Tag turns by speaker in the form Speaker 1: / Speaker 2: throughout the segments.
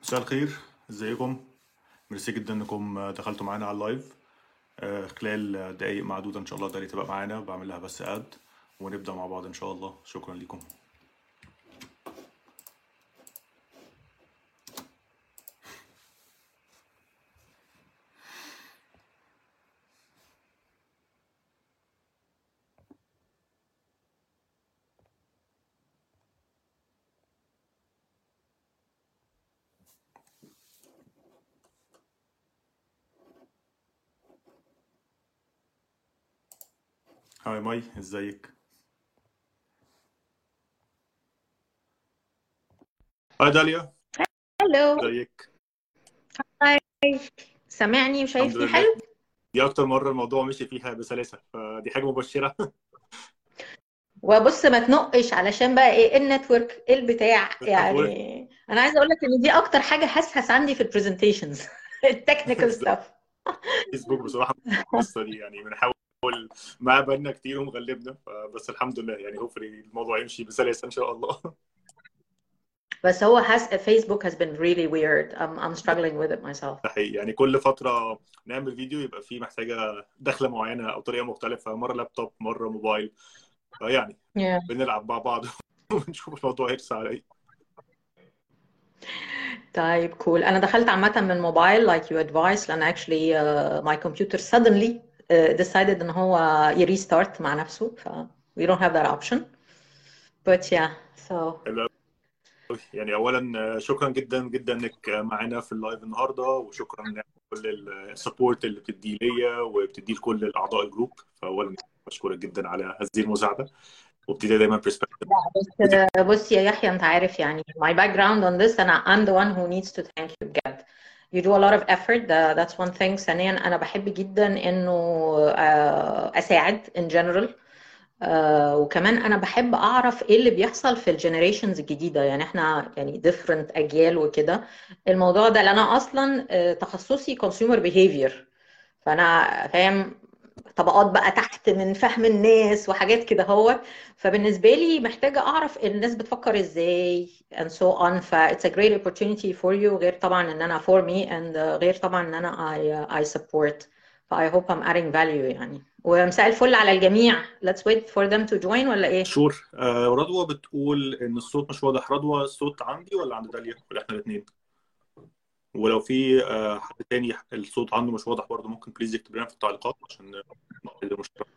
Speaker 1: مساء الخير ازيكم ميرسي جدا انكم دخلتوا معانا على اللايف آه، خلال دقايق معدودة ان شاء الله داري تبقى معانا بعمل لها بس اد ونبدأ مع بعض ان شاء الله شكرا لكم هاي ماي ازيك هاي داليا
Speaker 2: هلو
Speaker 1: ازيك
Speaker 2: هاي سامعني
Speaker 1: الحمد
Speaker 2: وشايفني
Speaker 1: لله
Speaker 2: حلو
Speaker 1: دي اكتر مرة الموضوع مشي فيها بسلاسة فدي حاجة مبشرة
Speaker 2: وبص ما تنقش علشان بقى ايه النتورك إيه البتاع
Speaker 1: و-
Speaker 2: يعني انا عايزه اقول لك ان دي اكتر حاجه هسهس عندي في البرزنتيشنز التكنيكال ستاف
Speaker 1: فيسبوك بصراحة القصة دي يعني بنحاول ما بالنا كتير ومغلبنا بس الحمد لله يعني هوفري الموضوع يمشي بسلاسة ان شاء الله
Speaker 2: بس هو has Facebook has been really weird I'm, I'm struggling with it myself
Speaker 1: ده حقيقي يعني كل فترة نعمل فيديو يبقى فيه محتاجة دخلة معينة أو طريقة مختلفة مرة لابتوب مرة موبايل فيعني
Speaker 2: yeah.
Speaker 1: بنلعب مع بعض ونشوف الموضوع هيرسى على إيه
Speaker 2: طيب cool انا دخلت عامه من موبايل like you advised لان actually uh, my computer suddenly uh, decided ان هو يريستارت مع نفسه ف we don't have that option but yeah so
Speaker 1: حلو أوي. يعني أولا شكرا جدا جدا إنك معانا في اللايف النهاردة وشكرا لكل السبورت اللي بتديه ليا وبتديه لكل الأعضاء الجروب فأولا بشكرك جدا على هذه المساعدة وبتدي دايما برسبكتيف
Speaker 2: لا بس بص يا يحيى انت عارف يعني my background on this انا I'm the one who needs to thank you بجد you do a lot of effort that, that's one thing ثانيا انا بحب جدا انه آه، اساعد in general آه، وكمان انا بحب اعرف ايه اللي بيحصل في الجنريشنز الجديده يعني احنا يعني different اجيال وكده الموضوع ده لان انا اصلا آه، تخصصي consumer behavior فانا فاهم طبقات بقى تحت من فهم الناس وحاجات كده هو فبالنسبه لي محتاجه اعرف الناس بتفكر ازاي and so on ف it's a great opportunity for you غير طبعا ان انا for me and uh, غير طبعا ان انا I, I support ف I hope I'm adding value يعني ومساء الفل على الجميع let's wait for them to join ولا ايه؟
Speaker 1: شور آه رضوى بتقول ان الصوت مش واضح رضوى الصوت عندي ولا عند داليا ولا احنا الاثنين ولو في آه حد تاني الصوت عنده مش واضح برضه ممكن بليز يكتب لنا في التعليقات عشان نحل المشكله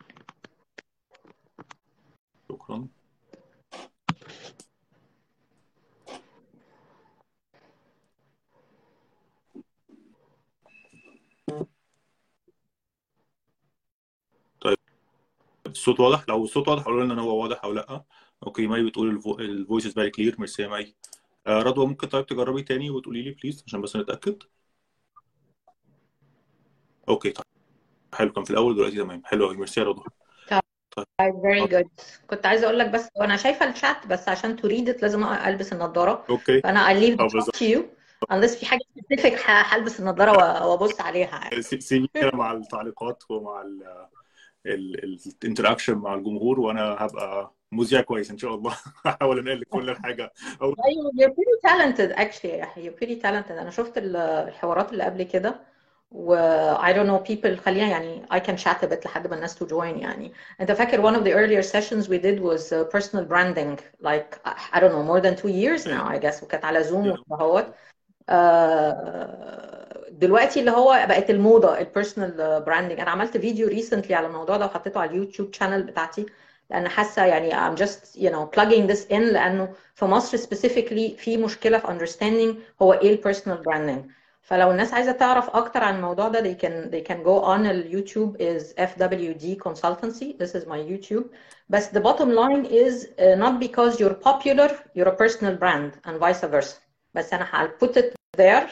Speaker 1: شكرا طيب الصوت واضح لو الصوت واضح قولوا لنا ان هو واضح او لا اوكي ماي بتقول الفويس از فيري كلير ميرسي يا ماي آه رضوى ممكن طيب تجربي تاني وتقولي لي بليز عشان بس نتاكد اوكي طيب حلو كان في الاول دلوقتي تمام حلو قوي ميرسي يا رضوى طيب
Speaker 2: طيب very good كنت عايزه اقول لك بس وانا شايفه الشات بس عشان to read it لازم البس النضاره
Speaker 1: اوكي
Speaker 2: فانا I leave
Speaker 1: اه
Speaker 2: the chat
Speaker 1: بالظبط
Speaker 2: to you unless في حاجه specific ه- هلبس النضاره و- وابص عليها يعني
Speaker 1: سي- سيبي كده مع التعليقات ومع الانتراكشن مع الجمهور وانا هبقى مذيع كويس ان شاء الله هحاول انقل لك كل الحاجه او
Speaker 2: ايوه you're pretty talented actually يا يحيى you're pretty talented انا شفت ال- الحوارات اللي قبل كده و I don't know people خلينا يعني I can chat a bit لحد ما الناس to join يعني انت فاكر one of the earlier sessions we did was uh, personal branding like I don't know more than two years now I guess وكانت على زوم وهوت آه، دلوقتي اللي هو بقت الموضة البيرسونال براندنج انا عملت فيديو ريسنتلي على الموضوع ده وحطيته على اليوتيوب شانل بتاعتي لان حاسه يعني I'm just you know plugging this in لانه في مصر specifically في مشكله في understanding هو ايه البيرسونال براندنج فلو الناس عايزه تعرف اكتر عن الموضوع ده they can they can go on اليوتيوب is FWD consultancy this is my YouTube بس the bottom line is uh, not because you're popular you're a personal brand and vice versa بس انا I'll put it there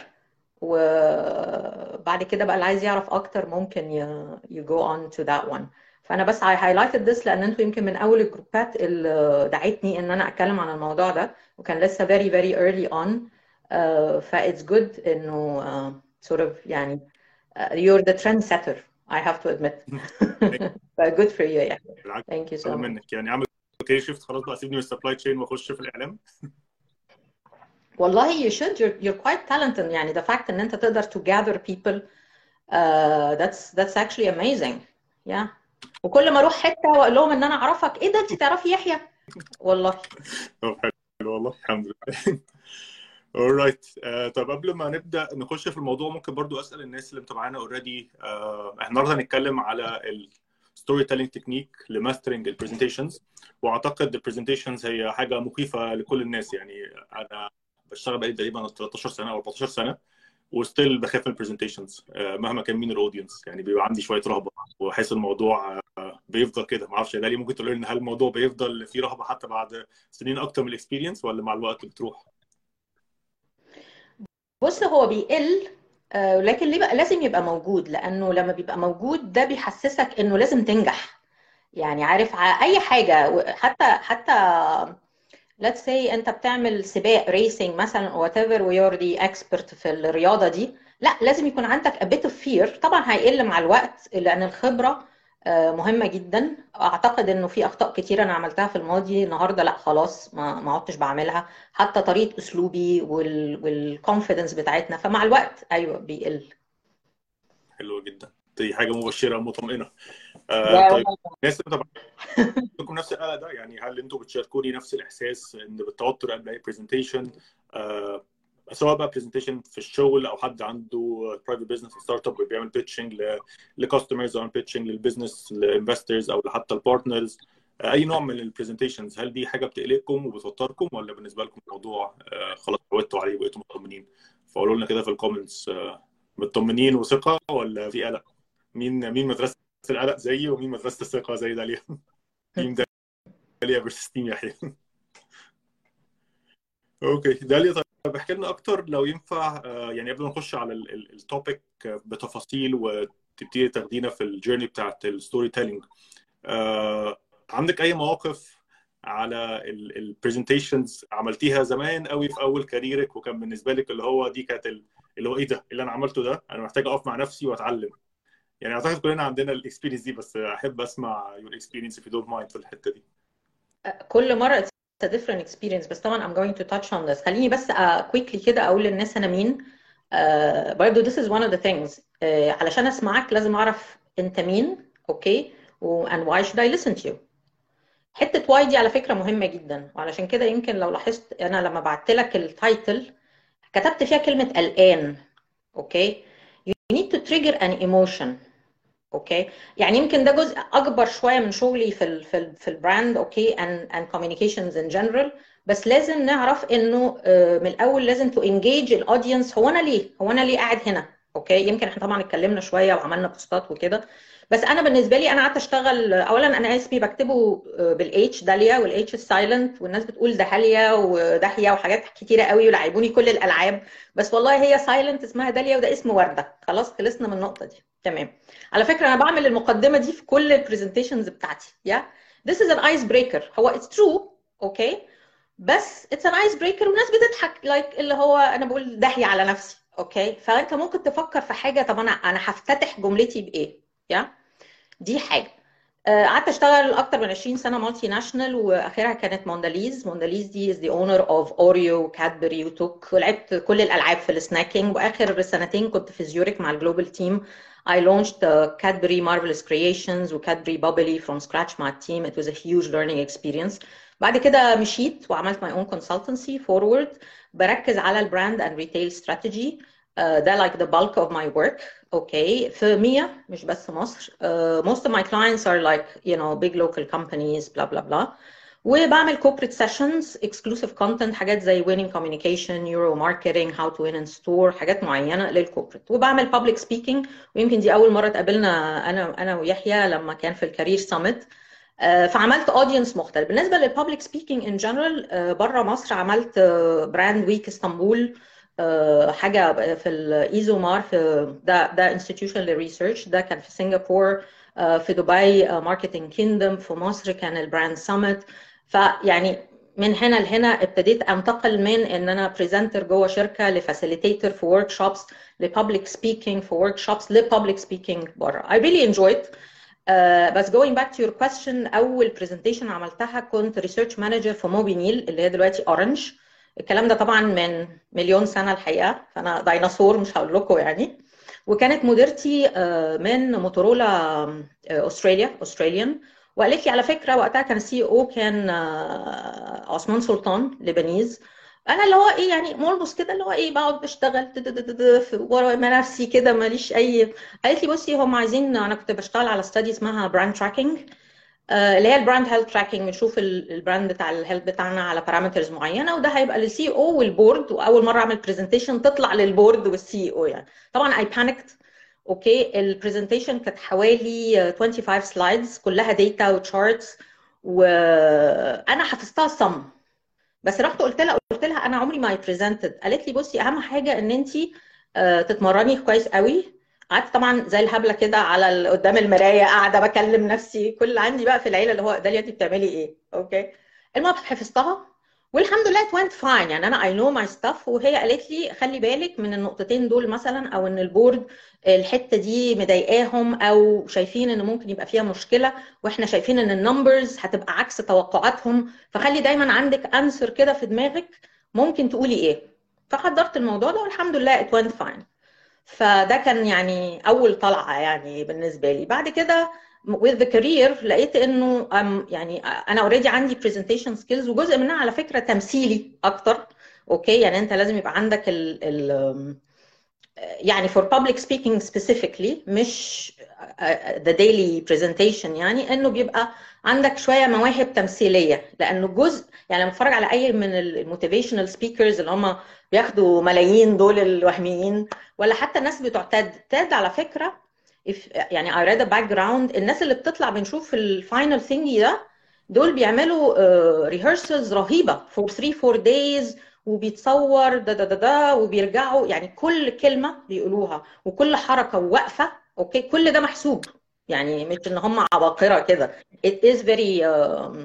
Speaker 2: وبعد كده بقى اللي عايز يعرف اكتر ممكن ي... you go on to that one فانا بس I highlighted this لان انتوا يمكن من اول الجروبات اللي دعتني ان انا اتكلم عن الموضوع ده وكان لسه very very early on uh, ف it's good انه uh, sort of يعني uh, you're the trendsetter I have to admit but good for you yeah
Speaker 1: بالعكس
Speaker 2: thank you so
Speaker 1: أقل
Speaker 2: much
Speaker 1: منك يعني اعمل كارير شيفت خلاص بقى سيبني من السبلاي تشين واخش في الاعلام
Speaker 2: والله you should you're, you're quite talented يعني the fact ان انت تقدر to gather people uh, that's that's actually amazing yeah وكل ما اروح حته واقول لهم ان انا اعرفك ايه ده انت تعرفي يحيى والله
Speaker 1: طب حلو والله الحمد لله alright uh, طب قبل ما نبدا نخش في الموضوع ممكن برضو اسال الناس اللي متابعانا اوريدي uh, احنا النهارده هنتكلم على الستوري تيلينج تكنيك لماسترنج البرزنتيشنز واعتقد البرزنتيشنز هي حاجه مخيفه لكل الناس يعني انا بشتغل بقالي تقريبا 13 سنه او 14 سنه وستيل بخاف من البرزنتيشنز مهما كان مين الاودينس يعني بيبقى عندي شويه رهبه وحاسس الموضوع بيفضل كده ما اعرفش يا دالي ممكن تقول لنا هل الموضوع بيفضل فيه رهبه حتى بعد سنين اكتر من الاكسبيرينس ولا مع الوقت بتروح؟
Speaker 2: بص هو بيقل لكن ليه بقى لازم يبقى موجود لانه لما بيبقى موجود ده بيحسسك انه لازم تنجح يعني عارف اي حاجه حتى حتى let's say انت بتعمل سباق ريسنج مثلا or whatever ويور دي اكسبرت في الرياضه دي لا لازم يكون عندك a bit of fear طبعا هيقل مع الوقت لان الخبره مهمه جدا اعتقد انه في اخطاء كتيره انا عملتها في الماضي النهارده لا خلاص ما ما عدتش بعملها حتى طريقه اسلوبي والكونفيدنس بتاعتنا فمع الوقت ايوه بيقل
Speaker 1: حلوه جدا دي حاجه مبشره مطمئنه آه طيب الناس اللي عندكم نفس القلق ده يعني هل انتوا بتشاركوني نفس الاحساس ان بالتوتر قبل اي برزنتيشن آه سواء بقى برزنتيشن في الشغل او حد عنده برايفت بزنس ستارت اب بيعمل بيتشنج لكاستمرز او بيتشنج للبزنس للانفسترز او حتى البارتنرز اي نوع من البرزنتيشنز هل دي حاجه بتقلقكم وبتوتركم ولا بالنسبه لكم الموضوع آه خلاص اتعودتوا عليه وبقيتوا مطمنين فقولوا لنا كده في الكومنتس آه مطمنين وثقه ولا في قلق مين مين مدرسه القلق زيي ومين مدرسه الثقه زي داليا تيم داليا فيرسس تيم يحيى اوكي داليا طيب احكي لنا اكتر لو ينفع يعني قبل ما نخش على التوبيك بتفاصيل وتبتدي تاخدينا في الجيرني بتاعت الستوري تيلينج عندك اي مواقف على البرزنتيشنز عملتيها زمان قوي في اول كاريرك وكان بالنسبه لك اللي هو دي كانت اللي هو ايه ده اللي انا عملته ده انا محتاج اقف مع نفسي واتعلم يعني اعتقد كلنا عندنا الاكسبيرينس دي بس احب اسمع يور اكسبيرينس if you don't mind في الحته دي
Speaker 2: كل مره it's a different experience بس طبعا I'm going to touch on this خليني بس quickly كده اقول للناس انا مين uh, برضه this is one of the things uh, علشان اسمعك لازم اعرف انت مين اوكي و and why should I listen to you حته واي دي على فكره مهمه جدا وعلشان كده يمكن لو لاحظت انا لما بعت لك التايتل كتبت فيها كلمه قلقان اوكي you need to trigger an emotion اوكي يعني يمكن ده جزء اكبر شويه من شغلي في ال في ال في البراند اوكي and and communications in general بس لازم نعرف انه من الاول لازم تو انجيج الاودينس هو انا ليه هو انا ليه قاعد هنا اوكي يمكن احنا طبعا اتكلمنا شويه وعملنا بوستات وكده بس انا بالنسبه لي انا قعدت اشتغل اولا انا اسمي بكتبه بالاتش داليا والاتش سايلنت والناس بتقول دهاليا ودحيا وحاجات كتيره قوي ولعبوني كل الالعاب بس والله هي سايلنت اسمها داليا وده اسم ورده خلاص خلصنا من النقطه دي تمام على فكره انا بعمل المقدمه دي في كل البرزنتيشنز بتاعتي يا yeah? this is an ice breaker هو it's true اوكي okay? بس it's an ice breaker والناس بتضحك لايك like اللي هو انا بقول داهيه على نفسي اوكي okay? فانت ممكن تفكر في حاجه طب انا انا هفتتح جملتي بايه يا دي حاجه قعدت اشتغل اكتر من 20 سنه مالتي ناشونال واخرها كانت مونداليز مونداليز دي از ذا اونر اوف اوريو وكادبري وتوك ولعبت كل الالعاب في السناكينج واخر سنتين كنت في زيوريك مع الجلوبال تيم I launched uh, Cadbury Marvelous Creations و Cadbury Bubbly from scratch مع التيم. It was a huge learning experience. بعد كده مشيت وعملت my own consultancy forward بركز على البراند and retail strategy. Uh, ده like the bulk of my work. Okay. في مية مش بس مصر. Uh, most of my clients are like you know big local companies blah blah blah. وبعمل corporate sessions exclusive content حاجات زي winning communication euro marketing how to win in store حاجات معينه للكوربريت وبعمل public speaking ويمكن دي اول مره اتقابلنا انا انا ويحيى لما كان في الكارير سمت فعملت اودينس مختلف بالنسبه للببليك سبيكينج ان جنرال بره مصر عملت براند ويك اسطنبول حاجه في الايزومار في ده ده انستتيوشن للريسيرش ده كان في سنغافور في دبي ماركتنج كيندم في مصر كان البراند سمت فيعني من هنا لهنا ابتديت انتقل من ان انا بريزنتر جوه شركه لفاسيليتيتور في ورك شوبس لبابليك سبيكينج في ورك شوبس لبابليك سبيكينج بره I really enjoyed Uh, بس going back to your question اول برزنتيشن عملتها كنت ريسيرش مانجر في موبينيل اللي هي دلوقتي اورنج الكلام ده طبعا من مليون سنه الحقيقه فانا ديناصور مش هقول لكم يعني وكانت مديرتي من موتورولا استراليا استراليان وقالت لي على فكره وقتها كان السي او كان عثمان سلطان لبنيز انا اللي هو ايه يعني ملبس كده اللي هو ايه بقعد بشتغل ورا نفسي كده ماليش اي قالت لي بصي هم عايزين انا كنت بشتغل على ستادي اسمها براند تراكنج اللي هي البراند هيلث تراكنج بنشوف البراند بتاع الهيلث بتاعنا على بارامترز معينه وده هيبقى للسي او والبورد واول مره اعمل برزنتيشن تطلع للبورد والسي او يعني طبعا اي بانكت اوكي البرزنتيشن كانت حوالي 25 سلايدز كلها داتا وتشارتس وانا حفظتها صم بس رحت قلت لها قلت لها انا عمري ما بريزنتد قالت لي بصي اهم حاجه ان انت تتمرني كويس قوي قعدت طبعا زي الهبله كده على قدام المرايه قاعده بكلم نفسي كل اللي عندي بقى في العيله اللي هو داليا انت بتعملي ايه اوكي المهم حفظتها والحمد لله it went fine يعني انا I know my stuff وهي قالت لي خلي بالك من النقطتين دول مثلا او ان البورد الحته دي مضايقاهم او شايفين ان ممكن يبقى فيها مشكله واحنا شايفين ان النمبرز هتبقى عكس توقعاتهم فخلي دايما عندك انسر كده في دماغك ممكن تقولي ايه فحضرت الموضوع ده والحمد لله it went fine فده كان يعني اول طلعه يعني بالنسبه لي بعد كده with the career لقيت انه يعني انا اوريدي عندي presentation skills وجزء منها على فكره تمثيلي اكتر اوكي يعني انت لازم يبقى عندك ال ال يعني for public speaking specifically مش the daily presentation يعني انه بيبقى عندك شويه مواهب تمثيليه لانه جزء يعني لما اتفرج على اي من الموتيفيشنال سبيكرز اللي هم بياخدوا ملايين دول الوهميين ولا حتى الناس بتوع تاد تاد على فكره if يعني I read a background الناس اللي بتطلع بنشوف الفاينل ثينجي ده دول بيعملوا ريهرسلز رهيبه for 3 4 days وبيتصور ده ده ده ده وبيرجعوا يعني كل كلمه بيقولوها وكل حركه ووقفه اوكي كل ده محسوب يعني مش ان هم عباقره كده it is very um,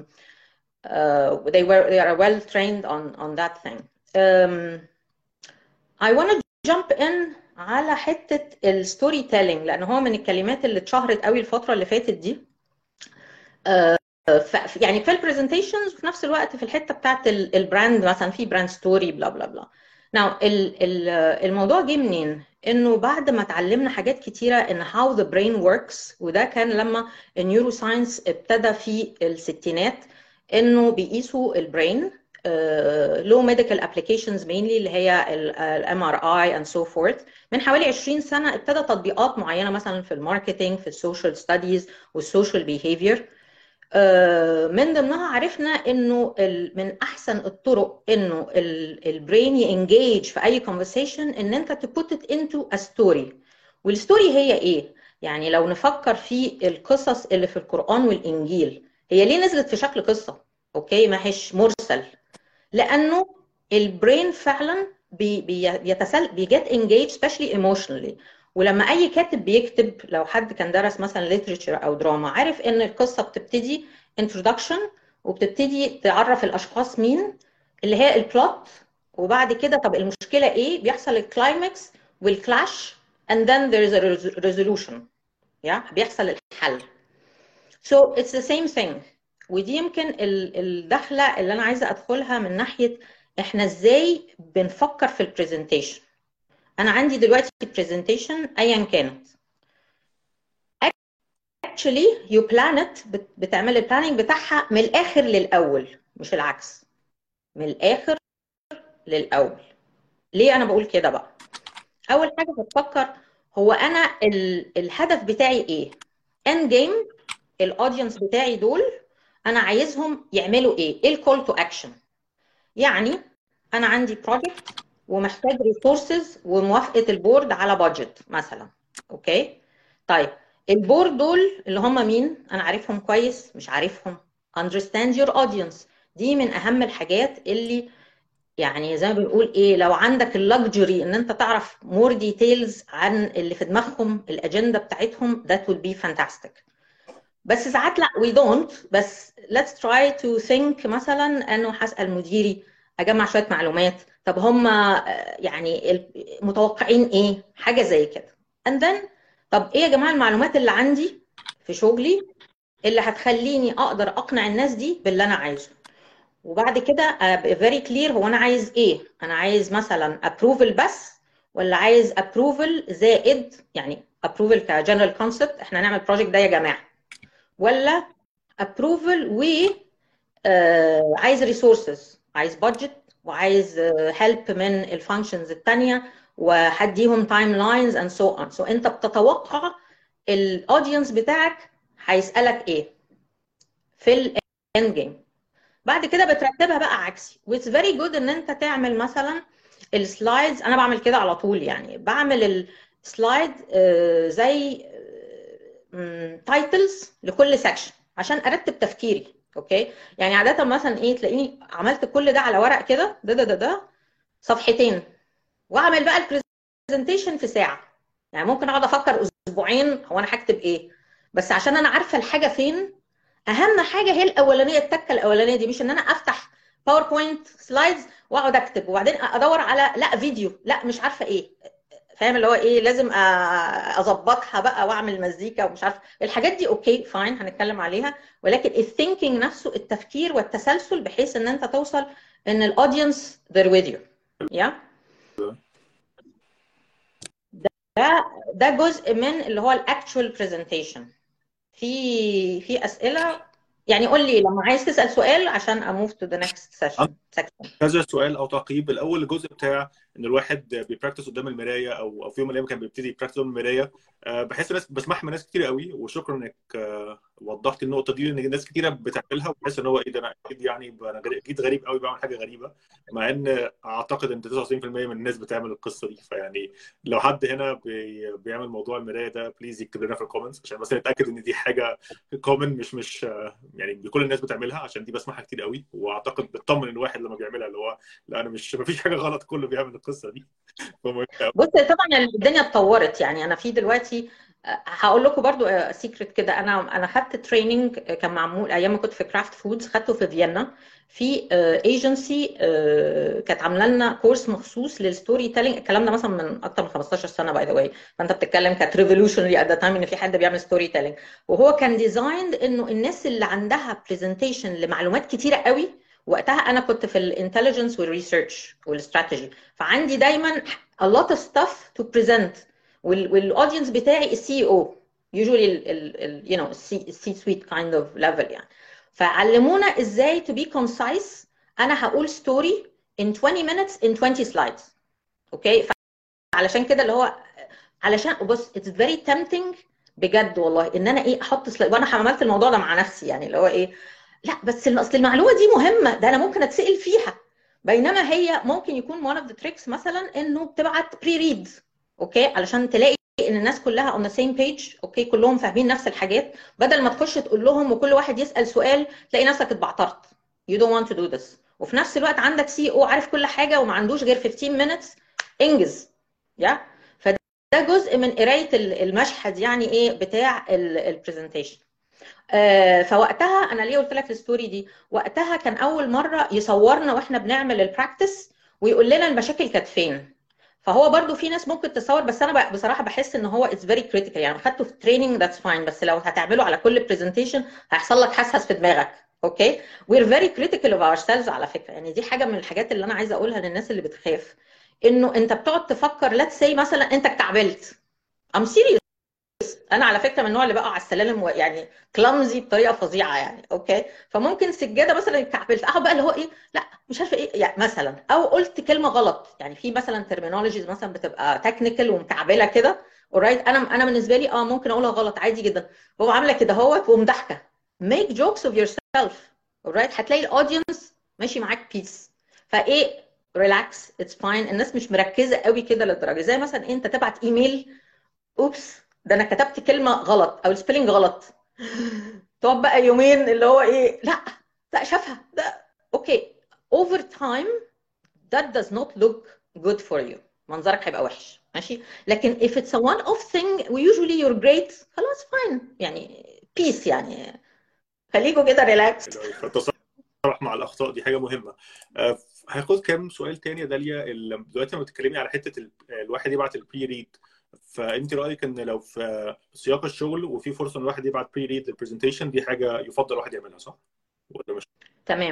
Speaker 2: uh, they were they are well trained on on that thing um, I want to jump in على حته الستوري تيلينج لان هو من الكلمات اللي اتشهرت قوي الفتره اللي فاتت دي uh, يعني في البرزنتيشنز وفي نفس الوقت في الحته بتاعت البراند مثلا في براند ستوري بلا بلا بلا ناو الموضوع جه منين؟ انه بعد ما اتعلمنا حاجات كتيره ان how the brain works وده كان لما النيورو ساينس ابتدى في الستينات انه بيقيسوا البرين لو ميديكال ابلكيشنز مينلي اللي هي الام ار اي اند سو فورث من حوالي 20 سنه ابتدى تطبيقات معينه مثلا في الماركتينج في السوشيال ستاديز والسوشيال بيهيفير من ضمنها عرفنا انه من احسن الطرق انه البرين ينجيج في اي كونفرسيشن ان انت تبوت ات انتو ا ستوري والستوري هي ايه يعني لو نفكر في القصص اللي في القران والانجيل هي ليه نزلت في شكل قصه اوكي ما هيش مرسل لانه البرين فعلا بي بيتسل بيجت انجيج سبيشلي ايموشنالي ولما اي كاتب بيكتب لو حد كان درس مثلا ليترشر او دراما عارف ان القصه بتبتدي انترودكشن وبتبتدي تعرف الاشخاص مين اللي هي البلوت وبعد كده طب المشكله ايه بيحصل الكلايمكس والكلاش and then there is a resolution yeah? بيحصل الحل so it's the same thing ودي يمكن الدخله اللي انا عايزه ادخلها من ناحيه احنا ازاي بنفكر في البرزنتيشن انا عندي دلوقتي برزنتيشن ايا كانت actually you plan it بتعمل البلاننج بتاعها من الاخر للاول مش العكس من الاخر للاول ليه انا بقول كده بقى اول حاجه بتفكر هو انا الهدف بتاعي ايه end جيم الاودينس بتاعي دول انا عايزهم يعملوا ايه ايه الكول تو اكشن يعني انا عندي بروجكت ومحتاج ريسورسز وموافقه البورد على بادجت مثلا اوكي طيب البورد دول اللي هم مين انا عارفهم كويس مش عارفهم understand your audience دي من اهم الحاجات اللي يعني زي ما بنقول ايه لو عندك اللكجري ان انت تعرف مور ديتيلز عن اللي في دماغهم الاجنده بتاعتهم that would be fantastic بس ساعات لا we don't بس let's try to think مثلا انه هسال مديري اجمع شويه معلومات طب هم يعني متوقعين ايه حاجه زي كده and then طب ايه يا جماعه المعلومات اللي عندي في شغلي اللي هتخليني اقدر اقنع الناس دي باللي انا عايزه وبعد كده ابقى فيري كلير هو انا عايز ايه انا عايز مثلا ابروفل بس ولا عايز ابروفل زائد يعني ابروفل كجنرال كونسبت احنا هنعمل البروجكت ده يا جماعه ولا ابروفل و آه عايز ريسورسز عايز بادجت وعايز هيلب من الفانكشنز الثانيه وهديهم تايم لاينز اند سو اون سو انت بتتوقع الاودينس بتاعك هيسالك ايه في الاند جيم بعد كده بترتبها بقى عكسي واتس فيري جود ان انت تعمل مثلا السلايدز انا بعمل كده على طول يعني بعمل السلايد زي تايتلز لكل سكشن عشان ارتب تفكيري اوكي يعني عاده مثلا ايه تلاقيني عملت كل ده على ورق كده ده ده ده ده صفحتين واعمل بقى البرزنتيشن في ساعه يعني ممكن اقعد افكر اسبوعين هو انا هكتب ايه بس عشان انا عارفه الحاجه فين اهم حاجه هي الاولانيه التكه الاولانيه دي مش ان انا افتح باوربوينت سلايدز واقعد اكتب وبعدين ادور على لا فيديو لا مش عارفه ايه فاهم اللي هو ايه لازم اظبطها بقى واعمل مزيكا ومش عارفه الحاجات دي اوكي فاين هنتكلم عليها ولكن الثينكينج نفسه التفكير والتسلسل بحيث ان انت توصل ان الاودينس they're with you يا ده ده جزء من اللي هو الاكتشوال برزنتيشن في في اسئله يعني قول لي لما عايز تسال سؤال عشان اموف تو ذا نكست سيشن
Speaker 1: كذا سؤال او تعقيب الاول الجزء بتاع ان الواحد بيبراكتس قدام المرايه او او في يوم من الايام كان بيبتدي يبراكتس قدام المرايه بحس ناس بسمعها من ناس كتير قوي وشكرا انك وضحت النقطه دي لان ناس كتيره بتعملها وبحس ان هو ايه ده انا اكيد يعني انا اكيد غريب قوي بعمل حاجه غريبه مع ان اعتقد ان 99% من الناس بتعمل القصه دي فيعني لو حد هنا بي بيعمل موضوع المرايه ده بليز يكتب لنا في الكومنتس عشان بس نتاكد ان دي حاجه كومن مش مش يعني كل الناس بتعملها عشان دي بسمعها كتير قوي واعتقد بتطمن الواحد لما بيعملها اللي هو لا انا مش ما فيش حاجه غلط كله بيعمل القصه دي
Speaker 2: بص طبعا الدنيا اتطورت يعني انا في دلوقتي هقول لكم برضو سيكريت كده انا انا خدت تريننج كان معمول ايام ما كنت في كرافت فودز خدته في فيينا في ايجنسي كانت عامله لنا كورس مخصوص للستوري تيلينج الكلام ده مثلا من اكتر من 15 سنه باي ذا واي فانت بتتكلم كانت ريفولوشنري ات ذا تايم ان في حد بيعمل ستوري تيلينج وهو كان ديزايند انه الناس اللي عندها برزنتيشن لمعلومات كتيره قوي وقتها انا كنت في الانتليجنس والريسيرش والاستراتيجي فعندي دايما a lot of stuff to present والاودينس بتاعي السي او usually ال you know السي سويت kind of level يعني فعلمونا ازاي to be concise انا هقول ستوري in 20 minutes in 20 slides اوكي علشان كده اللي هو علشان بص it's very tempting بجد والله ان انا ايه احط سلايد وانا عملت الموضوع ده مع نفسي يعني اللي هو ايه لا بس اصل المعلومه دي مهمه ده انا ممكن اتسال فيها بينما هي ممكن يكون one of the tricks مثلا انه بتبعت بري ريد اوكي علشان تلاقي ان الناس كلها on the same page اوكي كلهم فاهمين نفس الحاجات بدل ما تخش تقول لهم وكل واحد يسال سؤال تلاقي نفسك اتبعترت you don't want to do this وفي نفس الوقت عندك سي او عارف كل حاجه وما عندوش غير 15 minutes انجز يا فده جزء من قرايه المشهد يعني ايه بتاع البرزنتيشن آه فوقتها انا ليه قلت لك الستوري دي وقتها كان اول مره يصورنا واحنا بنعمل البراكتس ويقول لنا المشاكل كانت فين فهو برضو في ناس ممكن تصور بس انا بصراحه بحس ان هو اتس فيري كريتيكال يعني خدته في تريننج ذاتس فاين بس لو هتعمله على كل برزنتيشن هيحصل لك حسهس في دماغك اوكي وير فيري كريتيكال اوف اور سيلفز على فكره يعني دي حاجه من الحاجات اللي انا عايزه اقولها للناس اللي بتخاف انه انت بتقعد تفكر ليتس سي مثلا انت اتكعبلت ام سيريس انا على فكره من النوع اللي بقى على السلالم يعني كلامزي بطريقه فظيعه يعني اوكي فممكن سجاده مثلا اتكعبلت اقعد بقى اللي هو ايه لا مش عارفه ايه يعني مثلا او قلت كلمه غلط يعني في مثلا ترمينولوجيز مثلا بتبقى تكنيكال ومكعبله كده اورايت انا انا بالنسبه لي اه ممكن اقولها غلط عادي جدا هو عامله كده اهوت ومضحكه ميك جوكس اوف يور سيلف اورايت هتلاقي الاودينس ماشي معاك بيس فايه ريلاكس اتس فاين الناس مش مركزه قوي كده للدرجه زي مثلا انت تبعت ايميل اوبس ده انا كتبت كلمه غلط او السبيلنج غلط تقعد بقى يومين اللي هو ايه لا لا شافها ده اوكي اوفر تايم that does not look good for you منظرك هيبقى وحش ماشي لكن if it's a one off thing usually you're great خلاص فاين يعني بيس يعني خليكوا كده ريلاكس
Speaker 1: فالتصرف مع الاخطاء دي حاجه مهمه هاخد كام سؤال تاني يا داليا دلوقتي لما بتتكلمي على حته الواحد يبعت البري ريد فانت رايك ان لو في سياق الشغل وفي فرصه ان الواحد يبعت بري ريد للبرزنتيشن دي حاجه يفضل الواحد يعملها صح؟ ولا مش؟
Speaker 2: تمام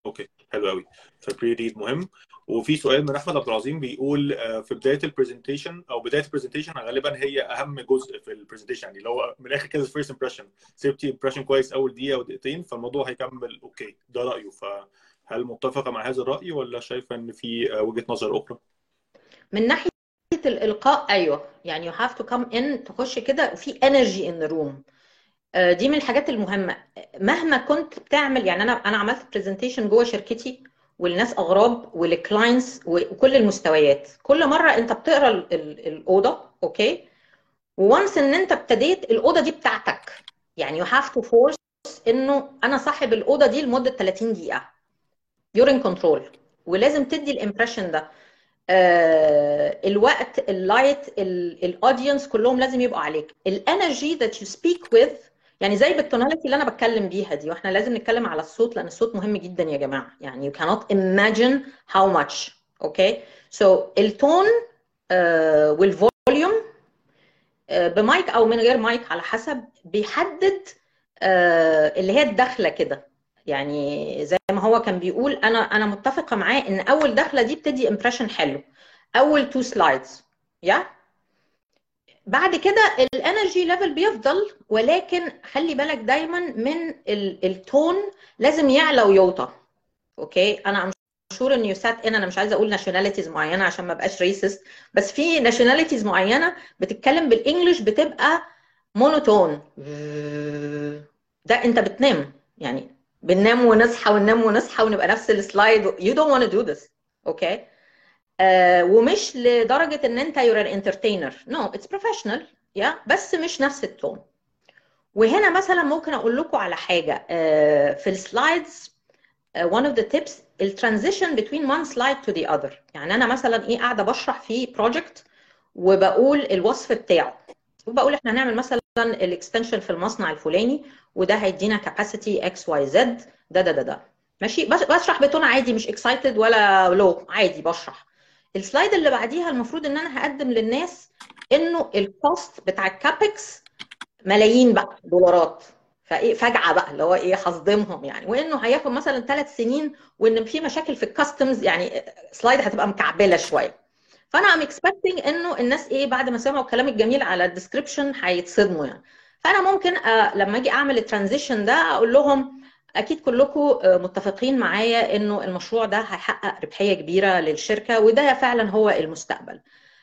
Speaker 1: اوكي حلو قوي فبري ريد مهم وفي سؤال من احمد عبد العظيم بيقول آه، في بدايه البرزنتيشن او بدايه البرزنتيشن غالبا هي اهم جزء في البرزنتيشن يعني لو من الاخر كده الفيرست امبريشن سبتي امبريشن كويس اول دقيقه او دقيقتين فالموضوع هيكمل اوكي ده رايه فهل متفقه مع هذا الراي ولا شايفه ان في آه، وجهه نظر اخرى؟
Speaker 2: من ناحيه الالقاء ايوه يعني you have to come in تخش كده وفي energy in the room آه، دي من الحاجات المهمه مهما كنت بتعمل يعني انا انا عملت برزنتيشن جوه شركتي والناس اغراب والكلاينتس وكل المستويات كل مره انت بتقرا ال- ال- الاوضه اوكي وانس ان انت ابتديت الاوضه دي بتاعتك يعني you have to force انه انا صاحب الاوضه دي لمده 30 دقيقه you're in control ولازم تدي الامبريشن ده آه، الوقت اللايت الاودينس كلهم لازم يبقوا عليك الانرجي that you speak with يعني زي بالتوناليتي اللي انا بتكلم بيها دي واحنا لازم نتكلم على الصوت لان الصوت مهم جدا يا جماعه يعني you cannot imagine how much اوكي سو التون آه، والفوليوم آه، بمايك او من غير مايك على حسب بيحدد آه، اللي هي الدخله كده يعني زي ما هو كان بيقول انا انا متفقه معاه ان اول دخله دي بتدي امبريشن حلو اول تو سلايدز يا بعد كده الانرجي ليفل بيفضل ولكن خلي بالك دايما من ال- التون لازم يعلى ويوطى اوكي انا ام شور ان يو سات ان انا مش عايزه اقول ناشوناليتيز معينه عشان ما ابقاش ريسست بس في ناشوناليتيز معينه بتتكلم بالانجلش بتبقى مونوتون ده انت بتنام يعني بننام ونصحى وننام ونصحى ونبقى نفس السلايد you don't want to do this اوكي آه ومش لدرجه ان انت you're an entertainer no it's professional yeah بس مش نفس التون وهنا مثلا ممكن اقول لكم على حاجه آه في السلايدز آه one of the tips الترانزيشن between one slide to the other يعني انا مثلا ايه قاعده بشرح في بروجكت وبقول الوصف بتاعه وبقول احنا هنعمل مثلا الاكستنشن في المصنع الفلاني وده هيدينا كاباسيتي اكس واي زد ده ده ده ده ماشي بش- بشرح بتون عادي مش اكسايتد ولا لو عادي بشرح السلايد اللي بعديها المفروض ان انا هقدم للناس انه الكوست بتاع الكابكس ملايين بقى دولارات فايه فجعه بقى اللي هو ايه هصدمهم يعني وانه هياخد مثلا ثلاث سنين وان في مشاكل في الكاستمز يعني سلايد هتبقى مكعبله شويه فانا ام اكسبكتنج انه الناس ايه بعد ما سمعوا الكلام الجميل على الديسكربشن هيتصدموا يعني فانا ممكن آه لما اجي اعمل الترانزيشن ده اقول لهم اكيد كلكم آه متفقين معايا انه المشروع ده هيحقق ربحيه كبيره للشركه وده فعلا هو المستقبل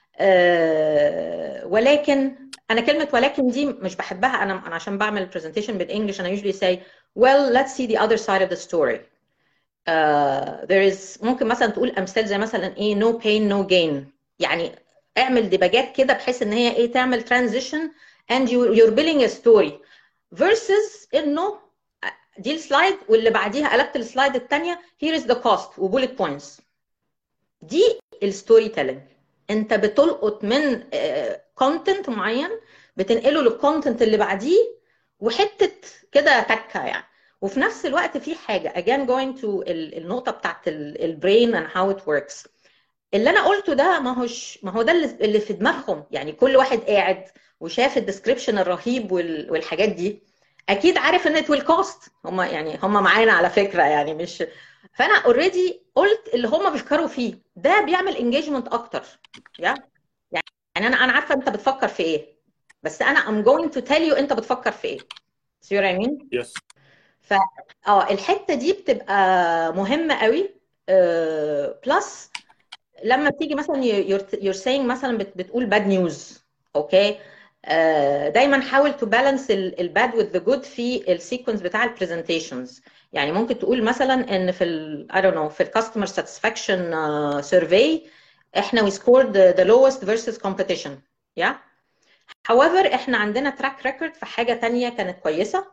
Speaker 2: آه ولكن انا كلمه ولكن دي مش بحبها انا انا عشان بعمل برزنتيشن بالانجلش انا usually say well let's see the other side of the story uh, there is ممكن مثلا تقول امثال زي مثلا ايه no pain no gain يعني اعمل ديباجات كده بحيث ان هي ايه تعمل transition and you, you're building a story versus انه دي السلايد واللي بعديها قلبت السلايد الثانيه here is the cost وبولت بوينتس دي الستوري تيلينج انت بتلقط من كونتنت معين بتنقله للكونتنت اللي بعديه وحته كده تكه يعني وفي نفس الوقت في حاجه again going to ال- النقطه بتاعت البرين and how it works اللي انا قلته ده ما هوش ما هو ده اللي اللي في دماغهم يعني كل واحد قاعد وشاف الديسكريبشن الرهيب وال- والحاجات دي اكيد عارف ان it will cost هم يعني هم معانا على فكره يعني مش فانا اوريدي قلت اللي هم بيفكروا فيه ده بيعمل انجيجمنت اكتر يا يعني انا انا عارفه انت بتفكر في ايه بس انا I'm going to tell you انت بتفكر في ايه see what I mean
Speaker 1: يس
Speaker 2: ف اه الحته دي بتبقى مهمه قوي بلس لما تيجي مثلا you're saying مثلا بت- بتقول bad news اوكي آه، دايما حاول تو بالانس الباد وذ ذا جود في السيكونس بتاع البرزنتيشنز يعني ممكن تقول مثلا ان في ال I don't know في الكاستمر ساتسفاكشن سيرفي احنا we scored the, the lowest versus competition yeah however احنا عندنا تراك ريكورد في حاجه تانية كانت كويسه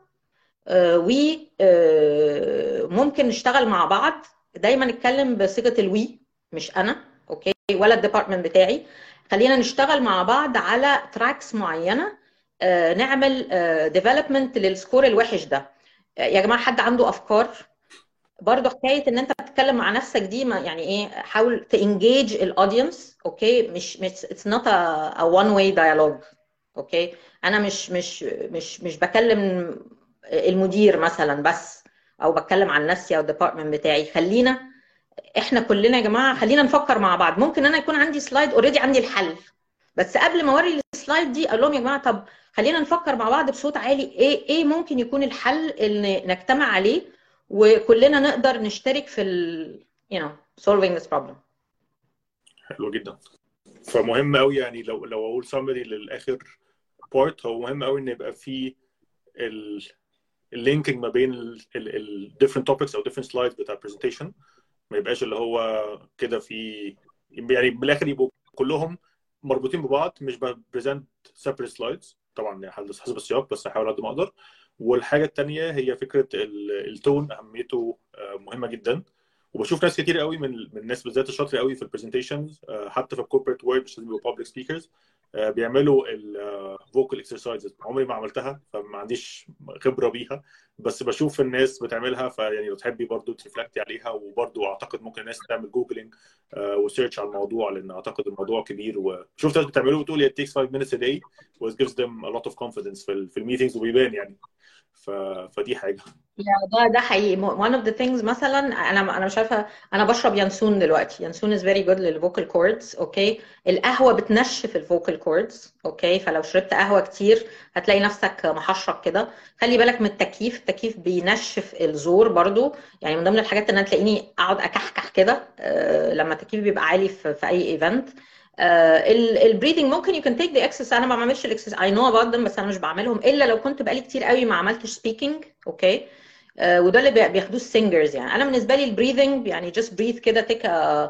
Speaker 2: وممكن نشتغل مع بعض دايما نتكلم بصيغه الوي مش انا اوكي ولا الديبارتمنت بتاعي خلينا نشتغل مع بعض على تراكس معينه آه، نعمل ديفلوبمنت للسكور الوحش ده آه، يا جماعه حد عنده افكار برضه حكايه ان انت بتتكلم مع نفسك دي ما يعني ايه حاول تانجيج الاودينس اوكي مش مش اتس نوت ا وان واي دايالوج اوكي انا مش مش مش مش بكلم المدير مثلا بس او بتكلم عن نفسي او الديبارتمنت بتاعي خلينا احنا كلنا يا جماعه خلينا نفكر مع بعض ممكن انا يكون عندي سلايد اوريدي عندي الحل بس قبل ما اوري السلايد دي اقول لهم يا جماعه طب خلينا نفكر مع بعض بصوت عالي ايه ايه ممكن يكون الحل اللي نجتمع عليه وكلنا نقدر نشترك في ال you know solving this problem
Speaker 1: حلو جدا فمهم قوي يعني لو لو اقول سمري للاخر بارت هو مهم قوي ان يبقى في اللينكينج ما بين ال different topics او different slides بتاع presentation ما يبقاش اللي هو كده في يعني بالاخر يبقوا كلهم مربوطين ببعض مش بريزنت separate slides طبعا يعني حسب السياق بس هحاول قد ما اقدر والحاجه الثانيه هي فكره التون اهميته مهمه جدا وبشوف ناس كتير قوي من من الناس بالذات الشاطره قوي في البرزنتيشنز حتى في الكوربريت وورد مش لازم يبقوا بابليك سبيكرز بيعملوا الفوكال اكسرسايزز عمري ما عملتها فما عنديش خبره بيها بس بشوف الناس بتعملها فيعني لو تحبي برضو ترفلكتي عليها وبرضو اعتقد ممكن الناس تعمل جوجلينج وسيرش على الموضوع لان اعتقد الموضوع كبير وشفت ناس بتعمله وتقول it takes 5 minutes a day which gives them a lot of confidence في في الميتنجز وبيبان يعني ف... فدي حاجه
Speaker 2: ده ده حقيقي one of the things مثلا انا انا مش عارفه انا بشرب ينسون دلوقتي ينسون از فيري جود للفوكال كوردز اوكي القهوه بتنشف الفوكال كوردز اوكي فلو شربت قهوه كتير هتلاقي نفسك محشرك كده خلي بالك من التكييف التكييف بينشف الزور برضو يعني من ضمن الحاجات ان انا تلاقيني اقعد اكحكح كده أه لما التكييف بيبقى عالي في, في اي ايفنت البريدنج ممكن يو كان تيك ذا اكسس انا ما بعملش الاكسس اي نو اباوت بس انا مش بعملهم الا لو كنت بقالي كتير قوي ما عملتش سبيكينج اوكي uh, وده اللي بياخدوه السينجرز يعني انا بالنسبه لي البريذنج يعني جاست بريث كده تيك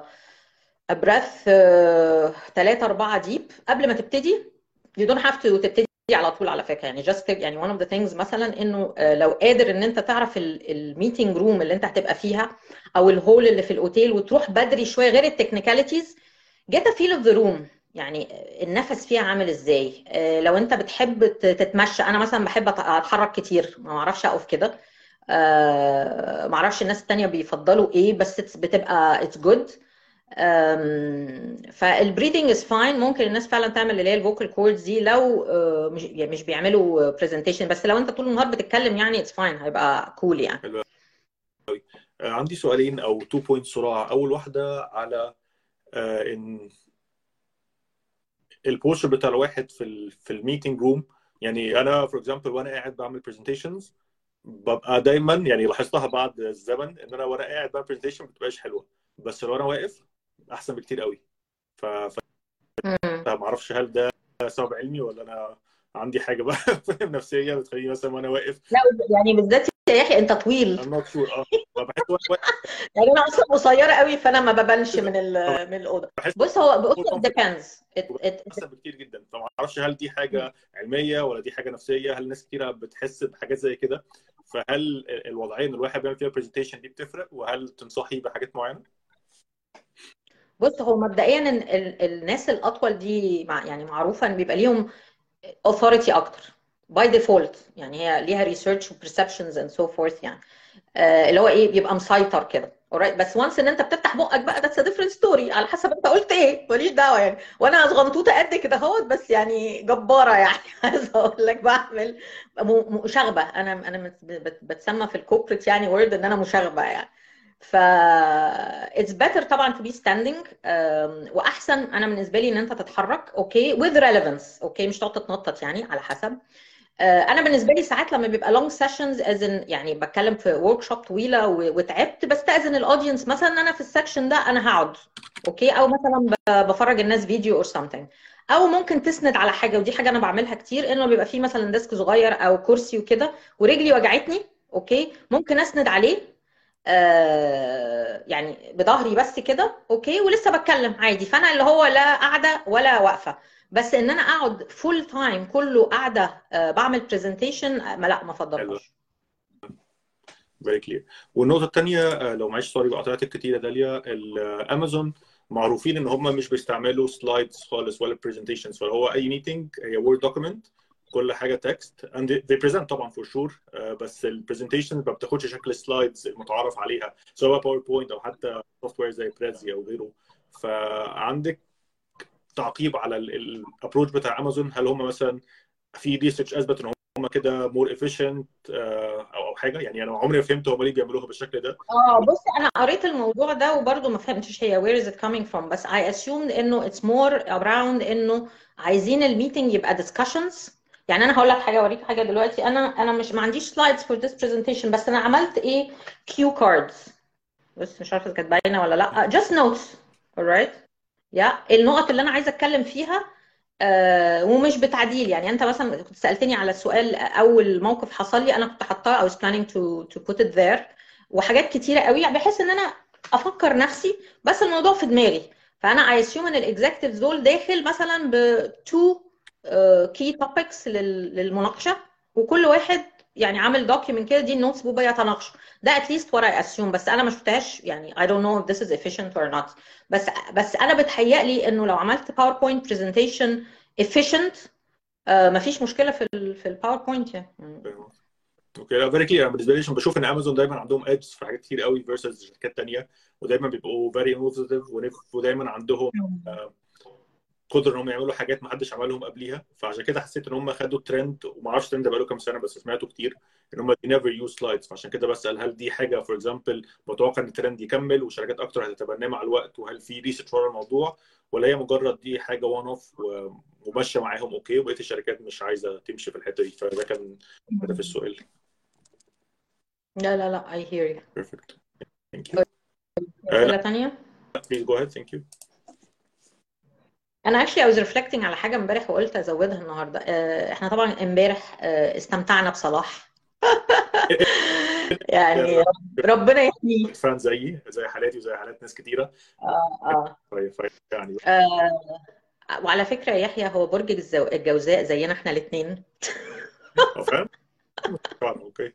Speaker 2: ا بريث ثلاثة أربعة ديب قبل ما تبتدي you don't have to تبتدي على طول على فكره يعني just يعني one of the things مثلا انه لو قادر ان انت تعرف الميتنج روم اللي انت هتبقى فيها او الهول اللي في الاوتيل وتروح بدري شويه غير التكنيكاليتيز get a feel of the room يعني النفس فيها عامل ازاي لو انت بتحب تتمشى انا مثلا بحب اتحرك كتير ما اعرفش اقف كده ما اعرفش الناس التانية بيفضلوا ايه بس بتبقى it's good فالبريدنج از فاين ممكن الناس فعلا تعمل اللي هي الفوكال كوردز دي لو مش يعني مش بيعملوا برزنتيشن بس لو انت طول النهار بتتكلم يعني اتس فاين هيبقى كول يعني
Speaker 1: حلو عندي سؤالين او تو بوينت صراع اول واحده على ان البوستر بتاع الواحد في ال في الميتنج روم يعني انا فور اكزامبل وانا قاعد بعمل برزنتيشنز ببقى دايما يعني لاحظتها بعد الزمن ان انا وانا قاعد بعمل برزنتيشن ما بتبقاش حلوه بس لو انا واقف احسن بكتير قوي ف, ف... ما اعرفش هل ده سبب علمي ولا انا عندي حاجه بقى فاهم نفسيه بتخليني مثلا وانا واقف
Speaker 2: لا يعني بالذات يا يحيى انت طويل
Speaker 1: I'm not sure اه بحس وانا واقف
Speaker 2: يعني انا اصلا قصيره قوي فانا ما ببانش من من الاوضه بص هو بص it depends
Speaker 1: احسن بكتير جدا فما اعرفش هل دي حاجه علميه ولا دي حاجه نفسيه هل ناس كتيره بتحس بحاجات زي كده فهل الوضعيه ان الواحد بيعمل فيها برزنتيشن دي بتفرق وهل تنصحي بحاجات معينه؟
Speaker 2: بص هو مبدئيا الناس الاطول دي يعني معروفه ان بيبقى ليهم authority اكتر باي ديفولت يعني هي ليها ريسيرش وبرسبشنز اند سو فورث يعني آه اللي هو ايه بيبقى مسيطر كده alright بس وانس ان انت بتفتح بقك بقى ذاتس ديفرنت ستوري على حسب انت قلت ايه ماليش دعوه يعني وانا صغنطوطه قد كده اهوت بس يعني جباره يعني عايزه اقول لك بعمل مشاغبه انا انا بتسمى في الكوربريت يعني وورد ان انا مشاغبه يعني ف it's better طبعا to be standing um, واحسن انا بالنسبه لي ان انت تتحرك اوكي with relevance اوكي مش تقعد تتنطط يعني على حسب uh, انا بالنسبه لي ساعات لما بيبقى long sessions as in يعني بتكلم في workshop طويله وتعبت بستاذن الاودينس مثلا ان انا في السكشن ده انا هقعد اوكي او مثلا بفرج الناس فيديو or something او ممكن تسند على حاجه ودي حاجه انا بعملها كتير انه بيبقى فيه مثلا ديسك صغير او كرسي وكده ورجلي وجعتني اوكي ممكن اسند عليه آه يعني بظهري بس كده اوكي ولسه بتكلم عادي فانا اللي هو لا قاعده ولا واقفه بس ان انا اقعد فول تايم كله قاعده آه بعمل برزنتيشن ما لا ما افضلهاش
Speaker 1: فيري كلير والنقطه الثانيه لو معلش سوري قطعتك كتير يا داليا الامازون معروفين ان هم مش بيستعملوا سلايدز خالص ولا برزنتيشنز فهو اي ميتنج هي وورد دوكيمنت كل حاجه تكست and they present طبعا فور شور sure. uh, بس البرزنتيشن ما بتاخدش شكل سلايدز المتعارف عليها سواء باوربوينت او حتى سوفت وير زي بريزي او غيره فعندك تعقيب على الابروش بتاع امازون هل هم مثلا في ريسيرش اثبت ان هم كده مور افيشنت او او حاجه يعني انا عمري ما فهمت هم ليه بيعملوها بالشكل ده
Speaker 2: اه بص انا قريت الموضوع ده وبرضه ما فهمتش هي where is it coming from بس I assumed انه it's more around انه عايزين الميتنج يبقى discussions يعني انا هقول لك حاجه اوريك حاجه دلوقتي انا انا مش ما عنديش سلايدز for this presentation بس انا عملت ايه كيو كاردز بس مش عارفه اذا كانت باينه ولا لا just notes alright يا النقط اللي انا عايزه اتكلم فيها آه ومش بتعديل يعني انت مثلا كنت سالتني على السؤال اول موقف حصل لي انا كنت حاطاه I was planning to to put it there وحاجات كتيره قوي بحيث ان انا افكر نفسي بس الموضوع في دماغي فانا I assume ان الاكزكتيفز دول داخل مثلا ب two كي توبكس للمناقشه وكل واحد يعني عامل دوكيومنت كده دي النوتس بوبا يتناقشوا ده اتليست وات اي اسيوم بس انا ما شفتهاش يعني I don't know if this is efficient or not بس بس انا بتهيألي انه لو عملت باوربوينت برزنتيشن efficient آه مفيش مشكله في ال في الباوربوينت يعني
Speaker 1: اوكي لا فيري كلير بالنسبه لي عشان بشوف ان امازون دايما عندهم ادز في حاجات كتير قوي فيرسز شركات تانيه ودايما بيبقوا فيري انوفيتيف ودايما عندهم آه قدروا انهم يعملوا حاجات ما حدش عملهم قبليها فعشان كده حسيت ان هم خدوا الترند وما اعرفش الترند بقاله كام سنه بس سمعته كتير ان هم نيفر يوز سلايدز فعشان كده بسال هل دي حاجه فور اكزامبل متوقع ان الترند يكمل وشركات اكتر هتتبناه مع الوقت وهل في ريسيرش ورا الموضوع ولا هي مجرد دي حاجه وان اوف وماشيه معاهم اوكي وبقيه الشركات مش عايزه تمشي في الحته دي فده كان هدف السؤال
Speaker 2: لا لا لا I hear you
Speaker 1: بيرفكت ثانك يو
Speaker 2: أسئلة تانية؟
Speaker 1: بليز جو اهيد ثانك يو
Speaker 2: انا actually I was reflecting على حاجه امبارح وقلت ازودها النهارده احنا طبعا امبارح استمتعنا بصلاح يعني ربنا يحميه
Speaker 1: فان زيي زي حالاتي وزي حالات ناس كتيره
Speaker 2: اه اه
Speaker 1: طيب يعني
Speaker 2: آه، وعلى فكره يا يحيى هو برج الزو... الجوزاء زينا احنا الاثنين
Speaker 1: فاهم اوكي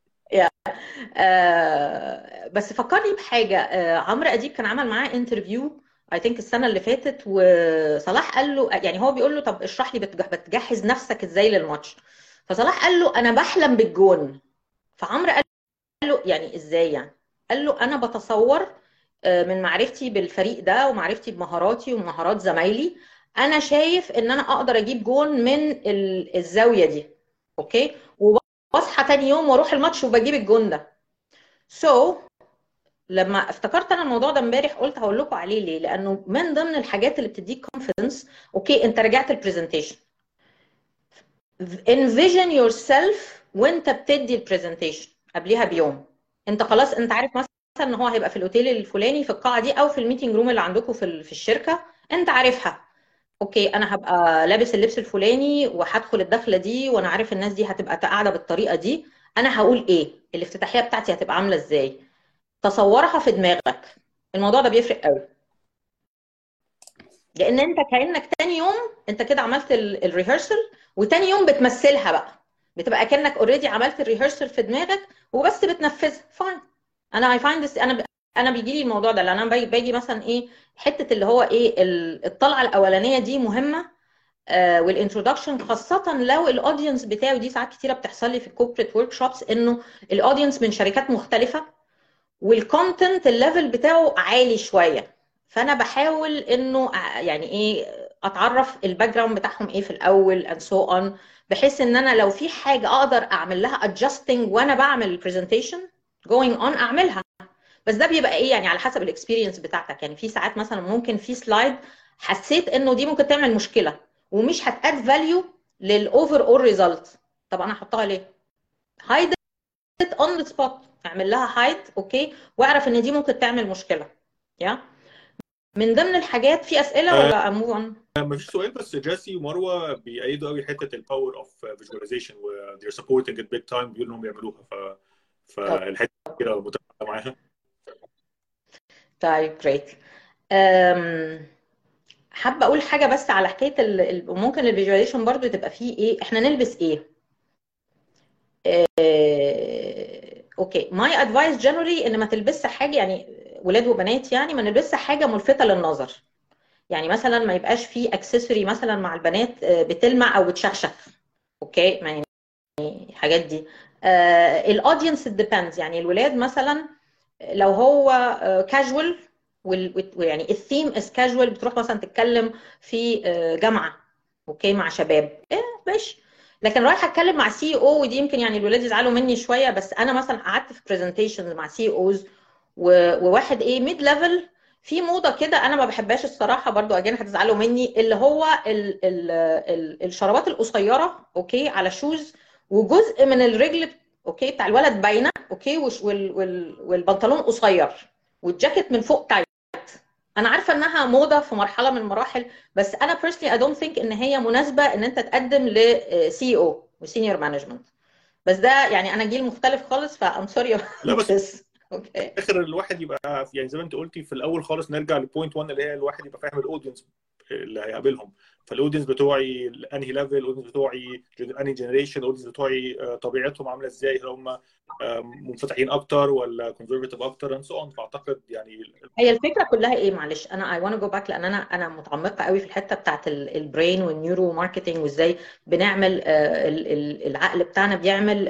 Speaker 2: آه بس فكرني بحاجه آه عمرو اديب كان عمل معاه انترفيو اي ثينك السنه اللي فاتت وصلاح قال له يعني هو بيقول له طب اشرح لي بتجهز نفسك ازاي للماتش فصلاح قال له انا بحلم بالجون فعمرو قال له يعني ازاي يعني قال له انا بتصور من معرفتي بالفريق ده ومعرفتي بمهاراتي ومهارات زمايلي انا شايف ان انا اقدر اجيب جون من الزاويه دي اوكي واصحى تاني يوم واروح الماتش وبجيب الجون ده سو so, لما افتكرت انا الموضوع ده امبارح قلت هقول لكم عليه ليه لانه من ضمن الحاجات اللي بتديك كونفيدنس اوكي انت رجعت البرزنتيشن envision yourself وانت بتدي البرزنتيشن قبليها بيوم انت خلاص انت عارف مثلا ان هو هيبقى في الاوتيل الفلاني في القاعه دي او في الميتنج روم اللي عندكم في في الشركه انت عارفها اوكي انا هبقى لابس اللبس الفلاني وهدخل الدخله دي وانا عارف الناس دي هتبقى قاعده بالطريقه دي انا هقول ايه الافتتاحيه بتاعتي هتبقى عامله ازاي تصورها في دماغك الموضوع ده بيفرق قوي لان انت كانك تاني يوم انت كده عملت الريهرسل وتاني يوم بتمثلها بقى بتبقى كانك اوريدي عملت الريهرسل في دماغك وبس بتنفذها فاين انا اي فايند انا انا بيجي لي الموضوع ده لان انا باجي مثلا ايه حته اللي هو ايه الطلعه الاولانيه دي مهمه آه والانترودكشن خاصه لو الاودينس بتاعي ودي ساعات كتيره بتحصل لي في الكوربريت ورك شوبس انه الاودينس من شركات مختلفه والكونتنت الليفل بتاعه عالي شويه فانا بحاول انه يعني ايه اتعرف الباك جراوند بتاعهم ايه في الاول and so on بحيث ان انا لو في حاجه اقدر اعمل لها adjusting وانا بعمل البرزنتيشن going on اعملها بس ده بيبقى ايه يعني على حسب الاكسبيرينس بتاعتك يعني في ساعات مثلا ممكن في سلايد حسيت انه دي ممكن تعمل مشكله ومش هتاد فاليو للاوفر اول ريزلت طب انا احطها ليه هايد اون ذا سبوت اعمل لها هايد اوكي واعرف ان دي ممكن تعمل مشكله يا من ضمن الحاجات في اسئله ولا اموف اون
Speaker 1: مفيش سؤال بس جيسي ومروه بيأيدوا قوي حته الباور اوف فيجواليزيشن و they're supporting it big time بيقولوا انهم بيعملوها ف فالحته كده متفقه معاها
Speaker 2: طيب جريت حابه اقول حاجه بس على حكايه ال... ممكن الفيجواليزيشن برضو تبقى فيه ايه احنا نلبس ايه إيه... اوكي ماي ادفايس جنرالي ان ما تلبسش حاجه يعني ولاد وبنات يعني ما نلبسش حاجه ملفته للنظر يعني مثلا ما يبقاش فيه اكسسوري مثلا مع البنات بتلمع او بتشخشخ اوكي ما يعني الحاجات دي الاودينس ديبندز يعني الولاد مثلا لو هو كاجوال ويعني الثيم از كاجوال بتروح مثلا تتكلم في جامعه اوكي مع شباب ايه ماشي لكن رايح اتكلم مع سي او ودي يمكن يعني الولاد يزعلوا مني شويه بس انا مثلا قعدت في برزنتيشنز مع سي اوز وواحد ايه ميد ليفل في موضه كده انا ما بحبهاش الصراحه برضو اجين هتزعلوا مني اللي هو ال ال ال الشرابات القصيره اوكي على شوز وجزء من الرجل اوكي بتاع الولد باينه اوكي وال وال والبنطلون قصير والجاكيت من فوق تايت انا عارفه انها موضه في مرحله من المراحل بس انا personally I don't think ان هي مناسبه ان انت تقدم لسي او وسينيور مانجمنت بس ده يعني انا جيل مختلف خالص فام سوري
Speaker 1: لا بس
Speaker 2: بس اوكي
Speaker 1: اخر الواحد يبقى يعني زي ما انت قلتي في الاول خالص نرجع لبوينت 1 اللي هي الواحد يبقى فاهم الاودينس اللي هيقابلهم فالاودينس بتوعي انهي ليفل الاودينس بتوعي انهي جنريشن الاودينس بتوعي آه، طبيعتهم عامله ازاي هل هم آه، منفتحين اكتر ولا كونزرفاتيف اكتر اند سو اون فاعتقد يعني
Speaker 2: هي الفكره كلها ايه معلش انا اي want جو باك لان انا انا متعمقه قوي في الحته بتاعت البرين والنيورو ماركتنج وازاي بنعمل آه، ال- ال- العقل بتاعنا بيعمل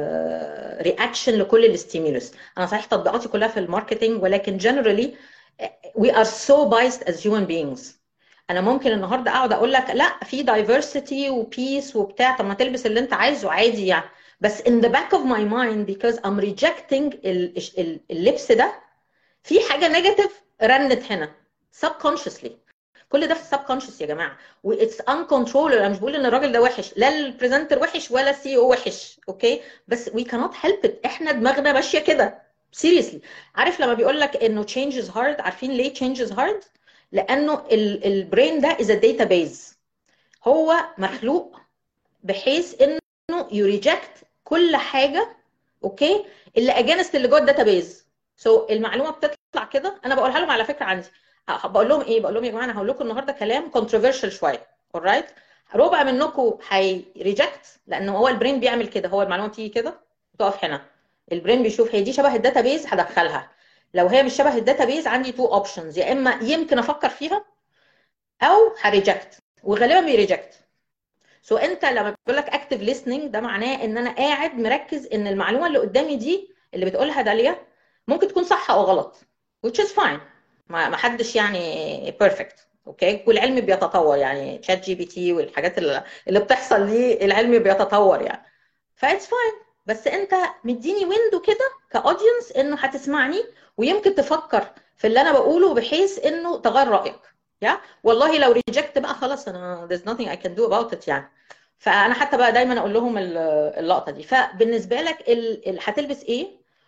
Speaker 2: رياكشن لكل الستيمولس انا صحيح تطبيقاتي كلها في الماركتنج ولكن generally we are so biased as human beings انا ممكن النهارده اقعد اقول لك لا في diversity وبيس وبتاع طب ما تلبس اللي انت عايزه عادي يعني بس in the back of my mind because I'm rejecting ال- ال- اللبس ده في حاجه نيجاتيف رنت هنا subconsciously كل ده في السبكونشس يا جماعه واتس uncontrollable انا مش بقول ان الراجل ده وحش لا البريزنتر وحش ولا السي او وحش اوكي بس we cannot help it احنا دماغنا ماشيه كده seriously عارف لما بيقول لك انه change is hard عارفين ليه change is hard لانه البرين ده is a database هو مخلوق بحيث انه يريجكت كل حاجه اوكي اللي اجانست اللي جوه الداتابيز سو so, المعلومه بتطلع كده انا بقولها لهم على فكره عندي بقول لهم ايه بقول لهم يا جماعه انا هقول لكم النهارده كلام controversial شويه alright ربع منكم هيريجكت لان هو البرين بيعمل كده هو المعلومه بتيجي كده تقف هنا البرين بيشوف هي دي شبه الداتابيز هدخلها لو هي مش شبه الداتابيز عندي تو اوبشنز يا اما يمكن افكر فيها او هريجكت وغالبا بيريجكت سو so انت لما بيقول لك اكتف listening ده معناه ان انا قاعد مركز ان المعلومه اللي قدامي دي اللي بتقولها داليا ممكن تكون صح او غلط which is fine ما ما حدش يعني بيرفكت اوكي والعلم بيتطور يعني تشات جي بي تي والحاجات اللي, اللي بتحصل دي العلم بيتطور يعني فايتس فاين بس انت مديني ويندو كده كاودينس انه هتسمعني ويمكن تفكر في اللي انا بقوله بحيث انه تغير رايك يا والله لو ريجكت بقى خلاص انا there's nothing I can do about it يعني فانا حتى بقى دايما اقول لهم اللقطه دي فبالنسبه لك هتلبس ايه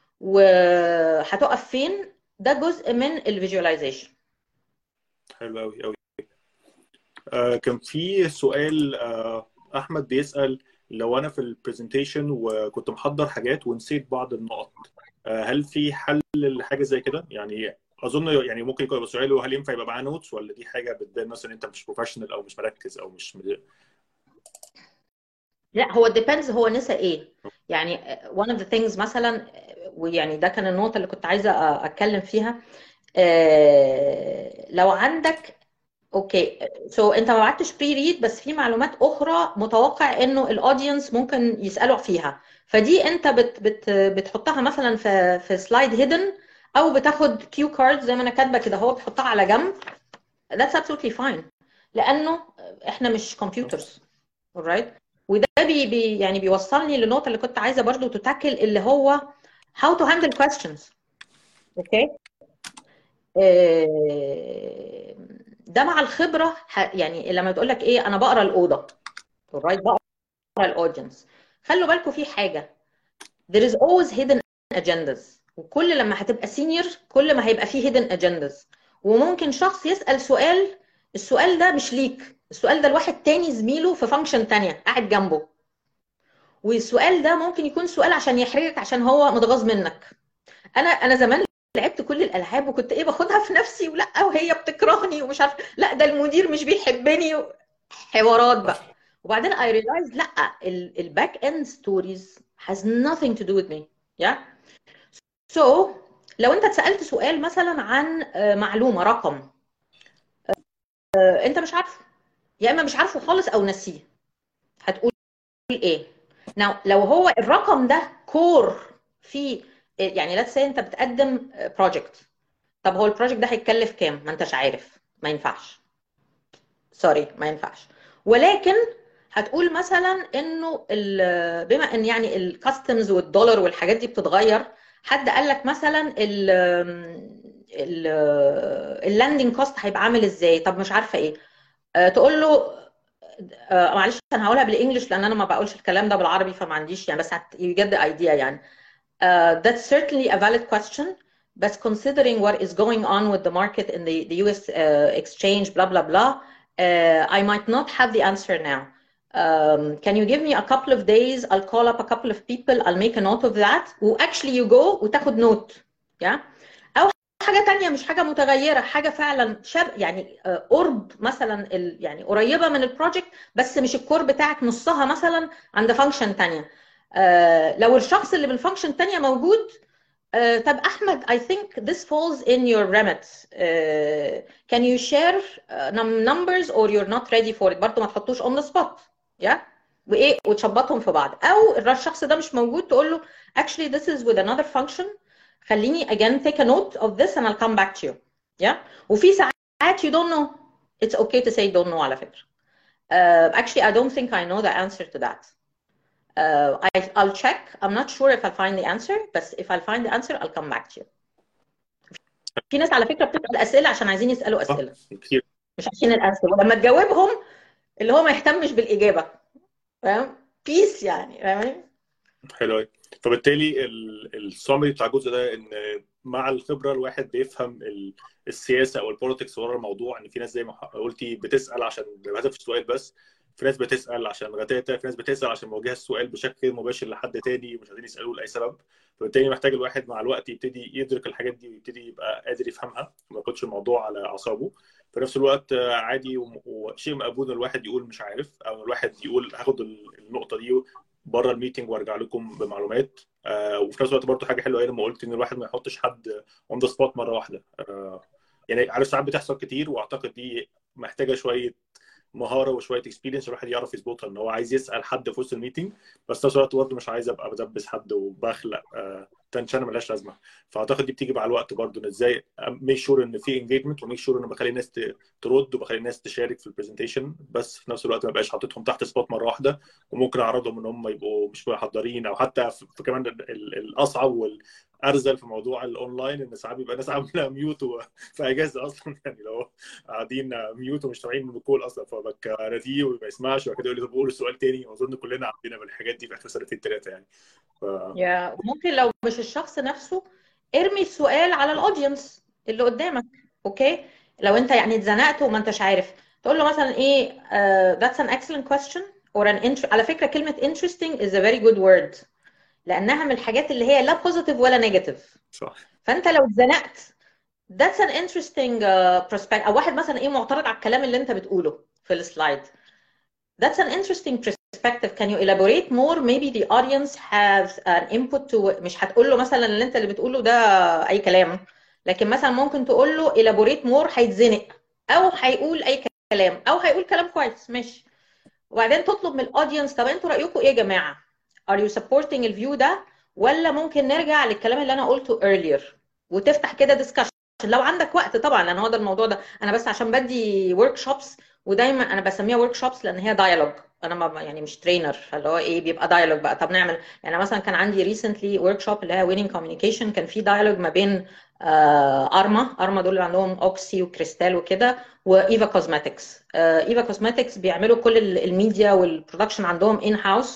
Speaker 2: وهتقف فين ده جزء من الفيجواليزيشن
Speaker 1: حلو قوي قوي آه كان في سؤال آه احمد بيسال لو انا في البرزنتيشن وكنت محضر حاجات ونسيت بعض النقط آه هل في حل لحاجه زي كده يعني اظن يعني ممكن يكون سؤاله هل ينفع يبقى معاه نوتس ولا دي حاجه بتبان مثلا انت مش بروفيشنال او مش مركز او مش مد...
Speaker 2: لا هو depends هو نسى ايه يعني one of the things مثلا ويعني ده كان النقطه اللي كنت عايزه اتكلم فيها لو عندك اوكي سو so, انت ما بعتش بري ريد بس في معلومات اخرى متوقع انه الاودينس ممكن يسالوا فيها فدي انت بت بت بتحطها مثلا في في سلايد هيدن او بتاخد كيو كارد زي ما انا كاتبه كده هو بتحطها على جنب that's absolutely fine لانه احنا مش كمبيوترز alright وده بي بي يعني بيوصلني للنقطه اللي كنت عايزه برضو تتاكل اللي هو how to handle questions اوكي okay. ده مع الخبره يعني لما تقول لك ايه انا بقرا الاوضه alright بقرا الاودينس خلوا بالكم في حاجه there is always hidden agendas وكل لما هتبقى سينيور كل ما هيبقى فيه hidden agendas وممكن شخص يسال سؤال السؤال ده مش ليك السؤال ده لواحد تاني زميله في فانكشن تانية قاعد جنبه والسؤال ده ممكن يكون سؤال عشان يحرجك عشان هو متغاظ منك انا انا زمان لعبت كل الالعاب وكنت ايه باخدها في نفسي ولا وهي بتكرهني ومش عارف لا ده المدير مش بيحبني حوارات بقى وبعدين I realized لا الباك اند ستوريز has nothing to do with me yeah so لو انت اتسالت سؤال مثلا عن معلومه رقم انت مش عارفه يا اما مش عارفه خالص او نسيه هتقول ايه now لو هو الرقم ده كور في يعني لا انت بتقدم بروجكت طب هو البروجكت ده هيتكلف كام ما انتش عارف ما ينفعش سوري ما ينفعش ولكن هتقول مثلا انه ال- بما ان يعني الكاستمز والدولار والحاجات دي بتتغير حد قال لك مثلا ال ال اللاندنج كوست هيبقى عامل ازاي طب مش عارفه ايه آه، تقول له آه، معلش انا هقولها بالانجلش لان انا ما بقولش الكلام ده بالعربي فما عنديش يعني بس هت- you get the idea يعني Uh, that's certainly a valid question, but considering what is going on with the market in the, the US uh, exchange, blah, blah, blah, uh, I might not have the answer now. Um, can you give me a couple of days? I'll call up a couple of people, I'll make a note of that. Actually you go وتاخد note. Yeah? أو حاجة تانية مش حاجة متغيرة حاجة فعلا شاب يعني آه، قرب مثلا ال- يعني قريبة من البروجكت بس مش الكور بتاعك نصها مثلا عند فانكشن تانية آه، لو الشخص اللي بالفانكشن التانية موجود آه، طب احمد I think this falls in your remit uh, can you share uh, num- numbers or you're not ready for it برضه ما تحطوش on the spot yeah وايه وتشبطهم في بعض او الشخص ده مش موجود تقول له actually this is with another function خليني again take a note of this and I'll come back to you yeah وفي ساعات you don't know it's okay to say don't know على فكرة uh, actually I don't think I know the answer to that uh, I, I'll check. I'm not sure if I'll find the answer, but if I'll find the answer, I'll come back to you. في ناس على فكرة بتسأل أسئلة عشان عايزين يسألوا
Speaker 1: صح
Speaker 2: أسئلة
Speaker 1: كتير
Speaker 2: مش عشان الأنسر ولما تجاوبهم اللي هو ما يهتمش بالإجابة فاهم؟ بيس يعني فاهم؟
Speaker 1: حلو قوي فبالتالي السامري بتاع الجزء ده ان مع الخبره الواحد بيفهم ال- السياسه او البوليتكس ورا الموضوع ان في ناس زي ما قلتي بتسال عشان بهدف السؤال بس في ناس بتسال عشان غتاتة في ناس بتسال عشان موجهه السؤال بشكل غير مباشر لحد تاني مش عايزين يسالوه لاي سبب فبالتالي محتاج الواحد مع الوقت يبتدي يدرك الحاجات دي ويبتدي يبقى قادر يفهمها وما ياخدش الموضوع على اعصابه في نفس الوقت آه، عادي وم- وشيء مقبول ان الواحد يقول مش عارف او الواحد يقول هاخد النقطه دي بره الميتنج وارجع لكم بمعلومات آه وفي نفس الوقت برضه حاجه حلوه قوي لما قلت ان الواحد ما يحطش حد اون ذا سبوت مره واحده آه يعني عارف ساعات بتحصل كتير واعتقد دي محتاجه شويه مهاره وشويه اكسبيرينس الواحد يعرف يظبطها ان هو عايز يسال حد في وسط الميتنج بس في نفس الوقت برضه مش عايز ابقى بدبس حد وبخلق آه تنشن ملهاش لازمه فاعتقد دي بتيجي مع الوقت برضه ان ازاي ميك شور ان في انجيجمنت وميك شور ان بخلي الناس ت- ترد وبخلي الناس تشارك في البرزنتيشن بس في نفس الوقت ما بقاش حاططهم تحت سبوت مره واحده وممكن اعرضهم ان هم يبقوا مش محضرين او حتى في في كمان ال- ال- الاصعب والارذل في موضوع الاونلاين ان ساعات بيبقى ناس عامله ميوت و- في اجازه اصلا يعني لو قاعدين ميوت ومش سامعين من الكول اصلا فبكرتيه وما يسمعش وبعد كده يقول لي طب قول السؤال تاني واظن كلنا عندنا بالحاجات دي في اخر سنتين ثلاثه يعني ف...
Speaker 2: يا ممكن لو مش الشخص نفسه ارمي السؤال على الاودينس اللي قدامك اوكي لو انت يعني اتزنقت وما انتش عارف تقول له مثلا ايه uh, that's an excellent question or an int- على فكرة كلمة interesting is a very good word لأنها من الحاجات اللي هي لا positive ولا negative
Speaker 1: صح
Speaker 2: فانت لو اتزنقت that's an interesting uh, perspective او واحد مثلا ايه معترض على الكلام اللي انت بتقوله في السلايد that's an interesting perspective can you elaborate more maybe the audience has an input to مش هتقول له مثلا اللي انت اللي بتقوله ده اي كلام لكن مثلا ممكن تقول له elaborate more هيتزنق او هيقول اي كلام او هيقول كلام كويس ماشي وبعدين تطلب من الاودينس طب انتوا رايكم ايه يا جماعه are you supporting الفيو ده ولا ممكن نرجع للكلام اللي انا قلته earlier وتفتح كده discussion لو عندك وقت طبعا لان هو ده الموضوع ده انا بس عشان بدي ورك شوبس ودايما انا بسميها ورك شوبس لان هي دايالوج انا ما يعني مش ترينر فاللي هو ايه بيبقى دايالوج بقى طب نعمل يعني مثلا كان عندي ريسنتلي ورك شوب اللي هي ويننج كوميونيكيشن كان في دايالوج ما بين آه ارما ارما دول اللي عندهم اوكسي وكريستال وكده وايفا كوزماتكس ايفا كوزماتكس بيعملوا كل ال- الميديا والبرودكشن عندهم ان هاوس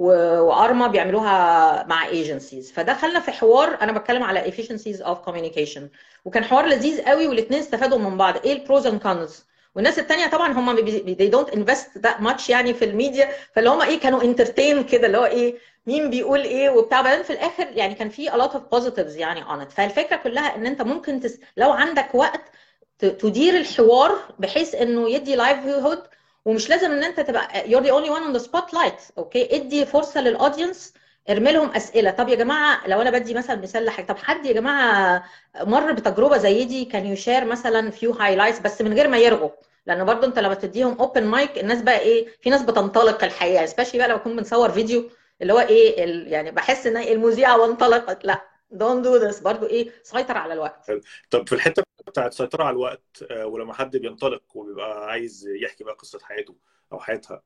Speaker 2: وارما بيعملوها مع ايجنسيز فدخلنا في حوار انا بتكلم على efficiencies of communication وكان حوار لذيذ قوي والاثنين استفادوا من بعض ايه البروز اند كونز والناس التانية طبعا هم بي- they don't invest that much يعني في الميديا فاللي هم ايه كانوا انترتين كده اللي هو ايه مين بيقول ايه وبتاع بعدين في الاخر يعني كان في a lot of positives يعني on it فالفكرة كلها ان انت ممكن تس... لو عندك وقت ت- تدير الحوار بحيث انه يدي livelihood ومش لازم ان انت تبقى you're the only one on the spotlight اوكي ادي فرصة للاودينس ارمي لهم اسئله طب يا جماعه لو انا بدي مثلا مثال لحاجه طب حد يا جماعه مر بتجربه زي دي كان يشير مثلا فيو هايلايتس بس من غير ما يرغوا لان برضو انت لما تديهم اوبن مايك الناس بقى ايه في ناس بتنطلق الحقيقه سبيشلي بقى لو كنا بنصور فيديو اللي هو ايه ال... يعني بحس ان المذيعه وانطلقت لا don't do this برضو ايه سيطر على الوقت
Speaker 1: طب في الحته بتاعت السيطره على الوقت آه، ولما حد بينطلق وبيبقى عايز يحكي بقى قصه حياته او حياتها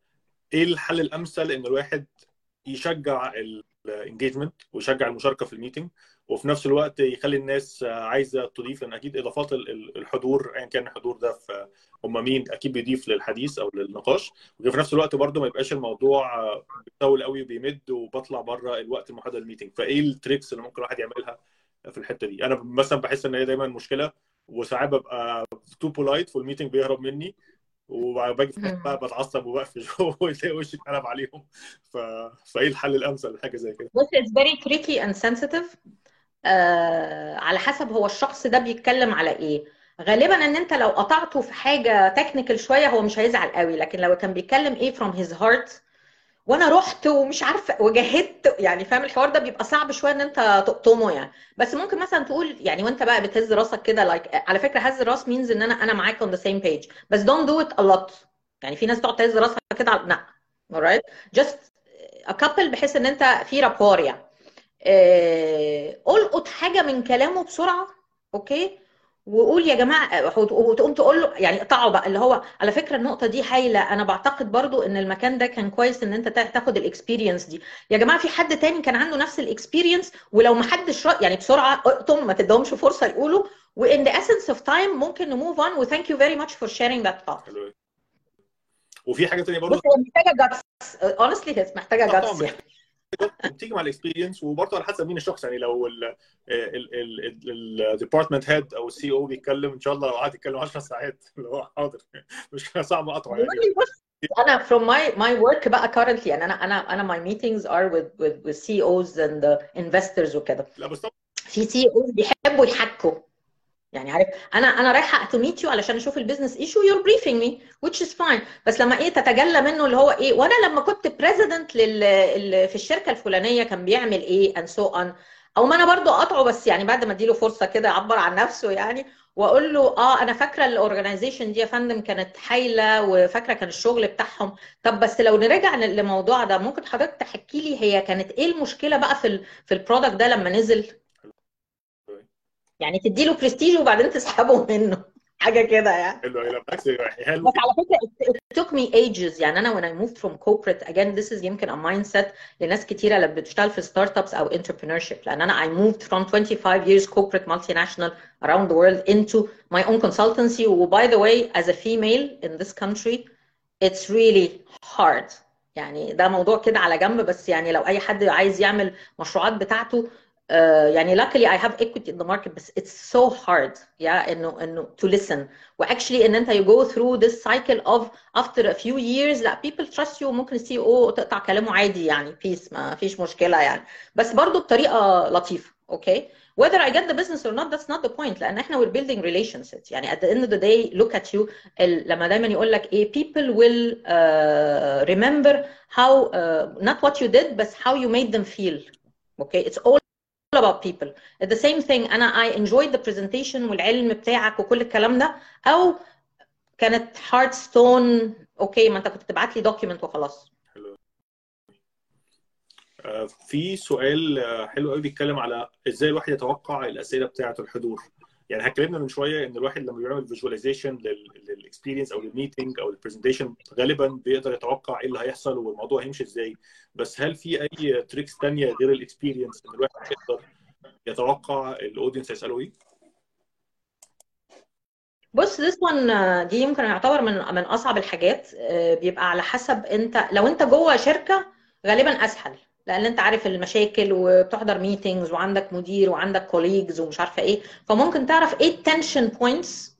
Speaker 1: ايه الحل الامثل ان الواحد يشجع الانجيجمنت ويشجع المشاركه في الميتنج وفي نفس الوقت يخلي الناس عايزه تضيف لان اكيد اضافات الحضور ايا كان الحضور ده في هم مين اكيد بيضيف للحديث او للنقاش وفي نفس الوقت برضه ما يبقاش الموضوع بيطول قوي وبيمد وبطلع بره الوقت المحدد للميتنج فايه التريكس اللي ممكن الواحد يعملها في الحته دي انا مثلا بحس ان هي دايما مشكله وساعات ببقى تو بولايت والميتنج بيهرب مني وباجي في بقى بتعصب وبقفش وتلاقي وشي اتقلب عليهم ف... فايه الحل الامثل لحاجه زي كده؟
Speaker 2: بص it's very tricky and sensitive آه على حسب هو الشخص ده بيتكلم على ايه غالبا ان انت لو قطعته في حاجه تكنيكال شويه هو مش هيزعل قوي لكن لو كان بيتكلم ايه from his heart وانا رحت ومش عارفه وجهدت يعني فاهم الحوار ده بيبقى صعب شويه ان انت تقطمه يعني بس ممكن مثلا تقول يعني وانت بقى بتهز راسك كده لايك like, على فكره هز الراس مينز ان انا انا معاك on the same page بس don't do it a lot يعني في ناس تقعد تهز راسها كده لا alright just a couple بحيث ان انت في رابور يعني القط حاجه من كلامه بسرعه اوكي وقول يا جماعه وتقوم تقول له يعني اقطعه بقى اللي هو على فكره النقطه دي هايله انا بعتقد برضو ان المكان ده كان كويس ان انت تاخد الاكسبيرينس دي يا جماعه في حد تاني كان عنده نفس الاكسبيرينس ولو ما حدش يعني بسرعه اقطم ما تدهمش فرصه يقولوا وان ذا essence اوف تايم ممكن نموف اون وثانك يو فيري ماتش فور شيرينج ذات ثوت
Speaker 1: وفي حاجه ثانيه برضه
Speaker 2: بص هي محتاجه جاتس اونستلي هي محتاجه جاتس يعني
Speaker 1: بتيجي مع الاكسبيرينس وبرضه على حسب مين الشخص يعني لو الديبارتمنت هيد او السي او بيتكلم ان شاء الله لو قعد يتكلم 10 ساعات اللي هو حاضر مش صعب اقطعه يعني
Speaker 2: انا from my my work بقى currently يعني انا انا انا my meetings are with with with CEOs and uh, investors وكده
Speaker 1: لا بس طبعا
Speaker 2: في سي اوز بيحبوا يحكوا يعني عارف انا انا رايحه تو ميت يو علشان اشوف البيزنس ايشو يور بريفنج مي which is fine بس لما ايه تتجلى منه اللي هو ايه وانا لما كنت بريزيدنت لل في الشركه الفلانيه كان بيعمل ايه and so on او ما انا برضو اقطعه بس يعني بعد ما اديله فرصه كده يعبر عن نفسه يعني واقول له اه انا فاكره الاورجنايزيشن دي يا فندم كانت هايله وفاكره كان الشغل بتاعهم طب بس لو نرجع للموضوع ده ممكن حضرتك تحكي لي هي كانت ايه المشكله بقى في ال في البرودكت ده لما نزل يعني تدي له برستيج وبعدين تسحبه منه حاجه كده يعني
Speaker 1: حلو لا بالعكس حلو
Speaker 2: بس على فكره it, it took me ages يعني انا when I moved from corporate again this is يمكن a mindset لناس كتيره اللي بتشتغل في ستارت ابس او entrepreneurship لان انا I moved from 25 years corporate multinational around the world into my own consultancy و by the way as a female in this country it's really hard يعني ده موضوع كده على جنب بس يعني لو اي حد عايز يعمل مشروعات بتاعته Uh, يعني luckily I have equity in the market بس it's so hard yeah انه انه to listen واكشلي ان انت you go through this cycle of after a few years لا people trust you ممكن السي او تقطع كلامه عادي يعني peace ما فيش مشكله يعني بس برضه بطريقه لطيفه اوكي okay? whether I get the business or not that's not the point لان احنا we're building relationships يعني at the end of the day look at you لما دايما يقول لك ايه people will uh, remember how uh, not what you did but how you made them feel okay it's all about people at the same thing انا I enjoyed the presentation والعلم بتاعك وكل الكلام ده او كانت hard stone اوكي ما انت كنت تبعت لي دوكيمنت وخلاص
Speaker 1: في سؤال حلو قوي بيتكلم على ازاي الواحد يتوقع الاسئله بتاعه الحضور يعني اتكلمنا من شويه ان الواحد لما بيعمل فيجواليزيشن للاكسبيرينس او للميتنج او البرزنتيشن غالبا بيقدر يتوقع ايه اللي هيحصل والموضوع هيمشي ازاي بس هل في اي تريكس ثانيه غير الاكسبيرينس ان الواحد يقدر يتوقع الاودينس هيسالوا ايه؟
Speaker 2: بص this one دي يمكن يعتبر من من اصعب الحاجات بيبقى على حسب انت لو انت جوه شركه غالبا اسهل لان انت عارف المشاكل وبتحضر ميتينجز وعندك مدير وعندك كوليجز ومش عارفه ايه فممكن تعرف ايه التنشن بوينتس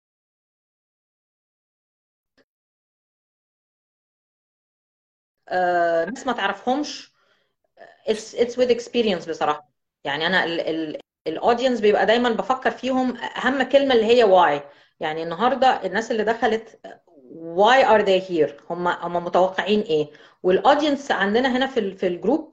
Speaker 2: آه، ناس ما تعرفهمش it's it's with experience بصراحه يعني انا الاودينس بيبقى دايما بفكر فيهم اهم كلمه اللي هي why يعني النهارده الناس اللي دخلت why are they here هم هم متوقعين ايه والاودينس عندنا هنا في في الجروب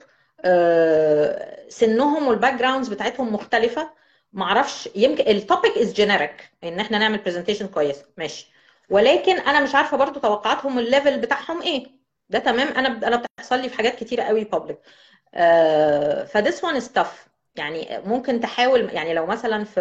Speaker 2: سنهم والباك جراوندز بتاعتهم مختلفه معرفش يمكن التوبيك از جينيريك ان احنا نعمل برزنتيشن كويسه ماشي ولكن انا مش عارفه برضو توقعاتهم الليفل بتاعهم ايه ده تمام انا انا بتحصل لي في حاجات كتيره قوي بابليك فديس وان از تاف يعني ممكن تحاول يعني لو مثلا في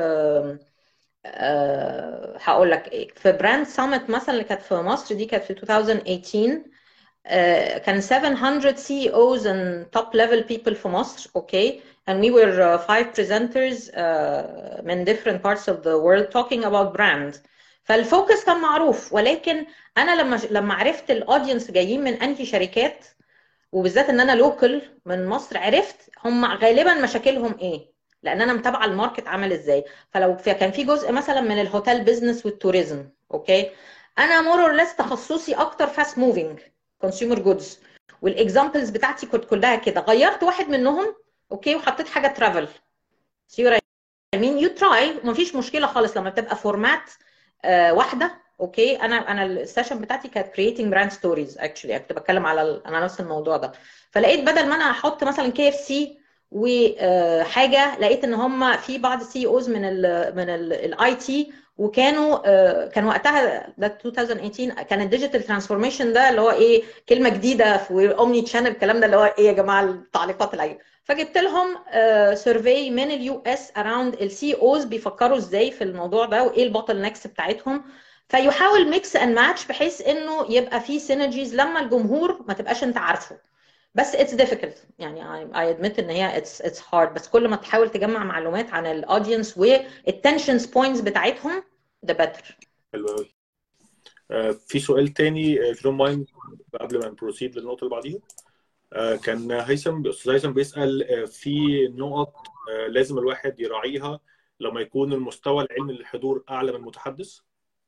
Speaker 2: أه هقول لك ايه في براند سامت مثلا اللي كانت في مصر دي كانت في 2018 كان 700 CEOs and top level people في مصر اوكي and we were uh, five presenters uh, من different parts of the world talking about brand فالفوكس كان معروف ولكن انا لما لما عرفت الاودينس جايين من انهي شركات وبالذات ان انا لوكال من مصر عرفت هم غالبا مشاكلهم ايه لان انا متابعه الماركت عامل ازاي فلو كان في جزء مثلا من الهوتيل بزنس والتوريزم اوكي انا مور اور ليس تخصصي اكتر فاست موفينج كونسيومر جودز والاكزامبلز بتاعتي كنت كلها كده غيرت واحد منهم اوكي وحطيت حاجه ترافل سي مين يو تراي ومفيش مشكله خالص لما بتبقى فورمات آه واحده اوكي انا انا السيشن بتاعتي كانت كرييتنج براند ستوريز اكشلي كنت بتكلم على على نفس الموضوع ده فلقيت بدل ما انا احط مثلا كي اف سي وحاجه لقيت ان هم في بعض السي اوز من ال من الاي تي وكانوا كان وقتها ده 2018 كان الديجيتال ترانسفورميشن ده اللي هو ايه كلمه جديده في اومني تشانل الكلام ده اللي هو ايه يا جماعه التعليقات العجيبه فجبت لهم سيرفي من اليو اس اراوند السي اوز بيفكروا ازاي في الموضوع ده وايه البوتل نكس بتاعتهم فيحاول ميكس اند ماتش بحيث انه يبقى في سينرجيز لما الجمهور ما تبقاش انت عارفه بس اتس difficult يعني I admit ان هي اتس اتس hard بس كل ما تحاول تجمع معلومات عن الاودينس والتنشنز بوينتس بتاعتهم ده better
Speaker 1: حلو قوي في سؤال تاني if you don't mind قبل ما نبروسيد للنقطه اللي بعديها كان هيثم استاذ هيثم بيسال في نقط لازم الواحد يراعيها لما يكون المستوى العلمي للحضور اعلى من المتحدث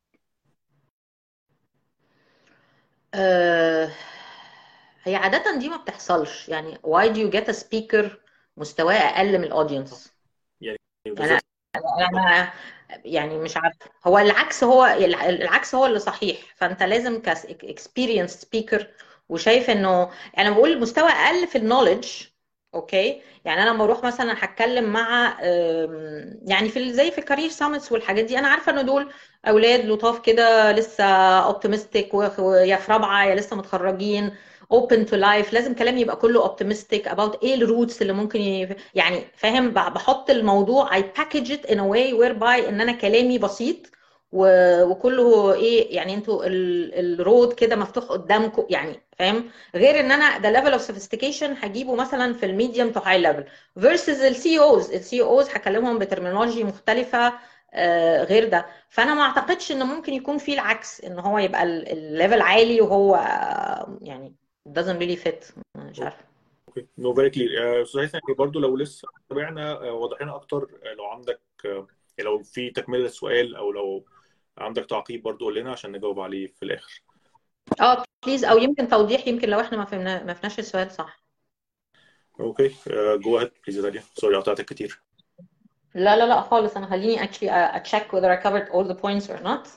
Speaker 2: أه هي عادة دي ما بتحصلش يعني why do you get a speaker مستواه أقل من الأودينس؟
Speaker 1: يعني
Speaker 2: أنا أنا يعني مش عارفة هو العكس هو العكس هو اللي صحيح فأنت لازم ك experienced speaker وشايف إنه أنا بقول مستوى أقل في النولج اوكي يعني انا لما اروح مثلا هتكلم مع يعني في زي في الكارير سامتس والحاجات دي انا عارفه ان دول اولاد لطاف كده لسه اوبتيمستيك ويا في رابعه يا لسه متخرجين open to life لازم كلامي يبقى كله optimistic about ايه الروتس اللي ممكن ي... يعني فاهم بحط الموضوع I package it in a way whereby ان انا كلامي بسيط و... وكله ايه يعني انتوا ال... الرود كده مفتوح قدامكم يعني فاهم غير ان انا ده level of sophistication هجيبه مثلا في الميديوم تو هاي ليفل versus السي اوز السي اوز هكلمهم بترمينولوجي مختلفه آه غير ده فانا ما اعتقدش ان ممكن يكون في العكس ان هو يبقى الليفل عالي وهو يعني doesn't really fit مش عارفه
Speaker 1: اوكي نو فيري كلير استاذ هيثم برضه لو لسه تابعنا وضح لنا اكتر لو عندك لو في تكمله السؤال او لو عندك تعقيب برضه قول لنا عشان نجاوب عليه في الاخر
Speaker 2: اه بليز او يمكن توضيح يمكن لو احنا ما فهمنا ما فهمناش السؤال صح
Speaker 1: اوكي جو اهيد بليز داليا سوري قطعتك كتير
Speaker 2: لا لا لا خالص انا خليني actually uh, check whether I covered all the points or not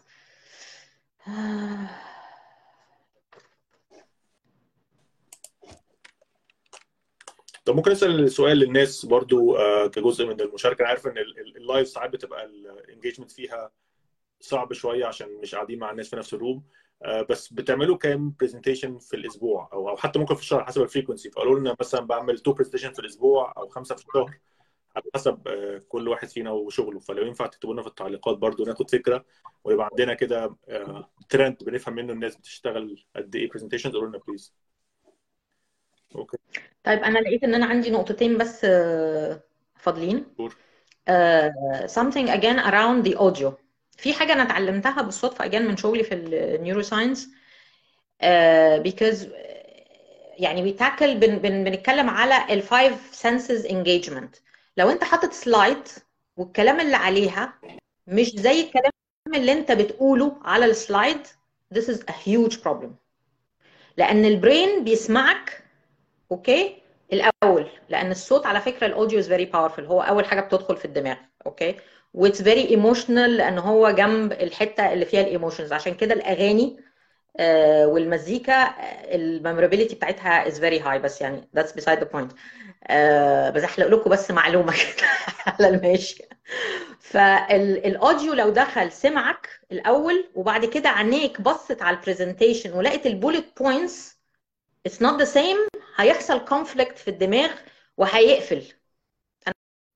Speaker 1: طب ممكن اسال سؤال للناس برضو كجزء من المشاركه انا عارف ان اللايف ساعات بتبقى الانجيجمنت فيها صعب شويه عشان مش قاعدين مع الناس في نفس الروم بس بتعملوا كام برزنتيشن في الاسبوع او او حتى ممكن في الشهر حسب الفريكونسي فقالوا لنا مثلا بعمل تو برزنتيشن في الاسبوع او خمسه في الشهر على حسب كل واحد فينا وشغله فلو ينفع تكتبوا لنا في التعليقات برضو ناخد فكره ويبقى عندنا كده ترند بنفهم منه الناس بتشتغل قد ايه برزنتيشن قولوا لنا بليز اوكي
Speaker 2: طيب انا لقيت ان انا عندي نقطتين بس فاضلين
Speaker 1: Sure.
Speaker 2: uh, something again around the audio في حاجه انا اتعلمتها بالصدفه again من شغلي في النيورو ساينس uh, because يعني بيتاكل بن, بن, بنتكلم على الفايف سنسز انجيجمنت لو انت حاطط سلايد والكلام اللي عليها مش زي الكلام اللي انت بتقوله على السلايد this is a huge problem لان البرين بيسمعك اوكي الاول لان الصوت على فكره الاوديو از فيري باورفul هو اول حاجه بتدخل في الدماغ اوكي واتس فيري ايموشنال لان هو جنب الحته اللي فيها الايموشنز عشان كده الاغاني آه والمزيكا الميمورابيلتي بتاعتها از فيري هاي بس يعني ذاتس بيسايد ذا بوينت بزحلق لكم بس معلومه كده على الماشي فالاوديو لو دخل سمعك الاول وبعد كده عينيك بصت على البرزنتيشن ولقيت البوليت بوينتس it's not the same هيحصل conflict في الدماغ وهيقفل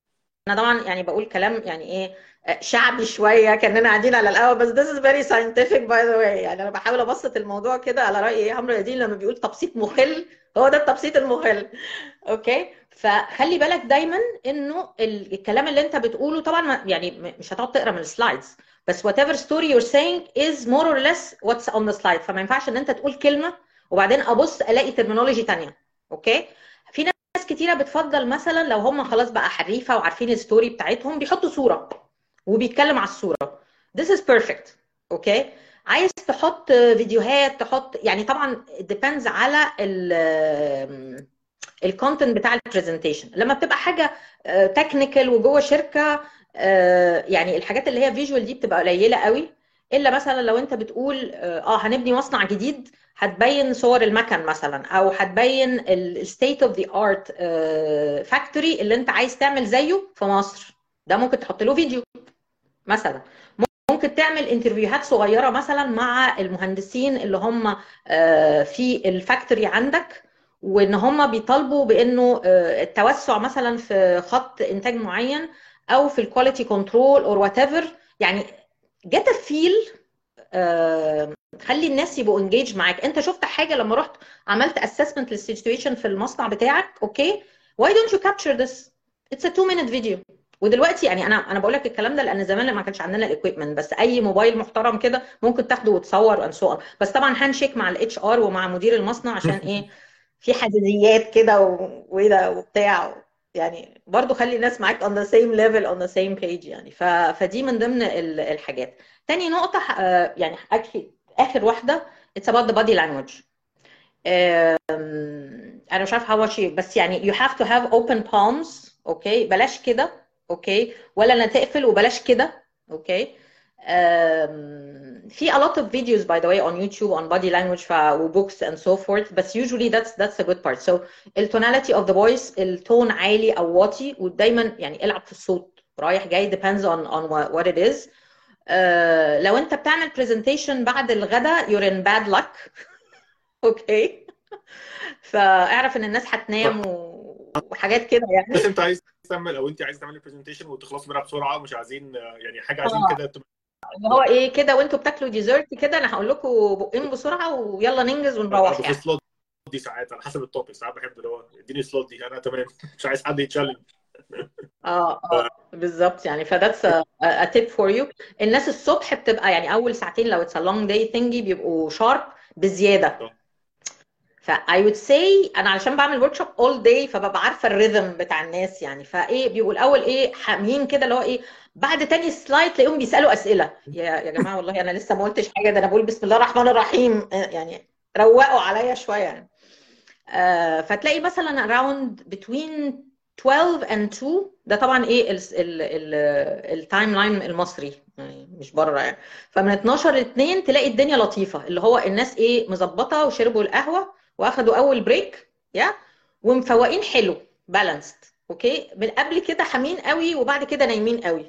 Speaker 2: انا طبعا يعني بقول كلام يعني ايه شعبي شويه كاننا قاعدين على القهوه بس this is very scientific by the way يعني انا بحاول ابسط الموضوع كده على راي ايه عمرو يدين لما بيقول تبسيط مخل هو ده التبسيط المخل اوكي فخلي بالك دايما انه الكلام اللي انت بتقوله طبعا يعني مش هتقعد تقرا من السلايدز بس whatever story you're saying is more or less what's on the slide فما ينفعش ان انت تقول كلمه وبعدين ابص الاقي ترمينولوجي ثانيه اوكي في ناس كتيره بتفضل مثلا لو هم خلاص بقى حريفه وعارفين الستوري بتاعتهم بيحطوا صوره وبيتكلم على الصوره this is perfect اوكي عايز تحط فيديوهات تحط يعني طبعا depends على ال الكونتنت بتاع البرزنتيشن لما بتبقى حاجه تكنيكال وجوه شركه يعني الحاجات اللي هي فيجوال دي بتبقى قليله قوي الا مثلا لو انت بتقول اه هنبني مصنع جديد هتبين صور المكن مثلا او هتبين الستيت اوف ذا ارت فاكتوري اللي انت عايز تعمل زيه في مصر ده ممكن تحط له فيديو مثلا ممكن تعمل انترفيوهات صغيره مثلا مع المهندسين اللي هم في الفاكتوري عندك وان هم بيطالبوا بانه التوسع مثلا في خط انتاج معين او في الكواليتي كنترول اور وات ايفر يعني جت فيل خلي الناس يبقوا انجيج معاك انت شفت حاجه لما رحت عملت اسسمنت للسيتويشن في المصنع بتاعك اوكي واي دونت يو كابتشر ذس اتس ا 2 مينت فيديو ودلوقتي يعني انا انا بقول لك الكلام ده لان زمان ما كانش عندنا الاكويبمنت بس اي موبايل محترم كده ممكن تاخده وتصور وان سو بس طبعا هاند شيك مع الاتش ار ومع مدير المصنع عشان ايه في حساسيات كده وايه ده وبتاع يعني برضو خلي الناس معاك on the same level on the same page يعني ف... فدي من ضمن الحاجات تاني نقطة يعني آخر واحدة it's about the body language أنا مش عارفة how much بس يعني you have to have open palms اوكي بلاش كده اوكي ولا انا تقفل وبلاش كده اوكي في a lot of videos by the way on YouTube on body language و books and so forth بس usually that's that's the good part so ال tonality of the voice التون عالي او واطي ودايما يعني العب في الصوت رايح جاي depends on on what it is uh, لو انت بتعمل presentation بعد الغداء you're in bad luck اوكي فاعرف ان الناس هتنام وحاجات كده يعني
Speaker 1: بس انت عايز تعمل او انت عايز تعملي برزنتيشن وتخلصي منها بسرعه ومش عايزين يعني حاجه عايزين
Speaker 2: آه.
Speaker 1: كده تبقى
Speaker 2: اللي هو ايه كده وانتوا بتاكلوا ديزرت كده انا هقول لكم بقين بسرعه ويلا ننجز ونروح
Speaker 1: في
Speaker 2: يعني
Speaker 1: السلوت دي ساعات على حسب التوبيك ساعات بحب اللي هو اديني السلوت دي انا تمام مش عايز حد يتشالنج
Speaker 2: اه اه بالظبط يعني فذاتس ا تيب فور يو الناس الصبح بتبقى يعني اول ساعتين لو اتس ا لونج داي ثينجي بيبقوا شارب بزياده
Speaker 1: صح.
Speaker 2: ف I would say انا علشان بعمل ورك شوب all day فببقى عارفه الريذم بتاع الناس يعني فايه بيبقوا الاول ايه حامين كده اللي هو ايه بعد تاني سلايد تلاقيهم بيسالوا اسئله يا يا جماعه والله انا لسه ما قلتش حاجه ده انا بقول بسم الله الرحمن الرحيم آه، يعني روقوا عليا شويه يعني آه، فتلاقي مثلا around between 12 and 2 ده طبعا ايه التايم لاين المصري يعني مش بره يعني فمن 12 ل 2 تلاقي الدنيا لطيفه اللي هو الناس ايه مظبطه وشربوا القهوه واخدوا اول بريك يا ومفوقين حلو بالانسد اوكي من قبل كده حامين قوي وبعد كده نايمين قوي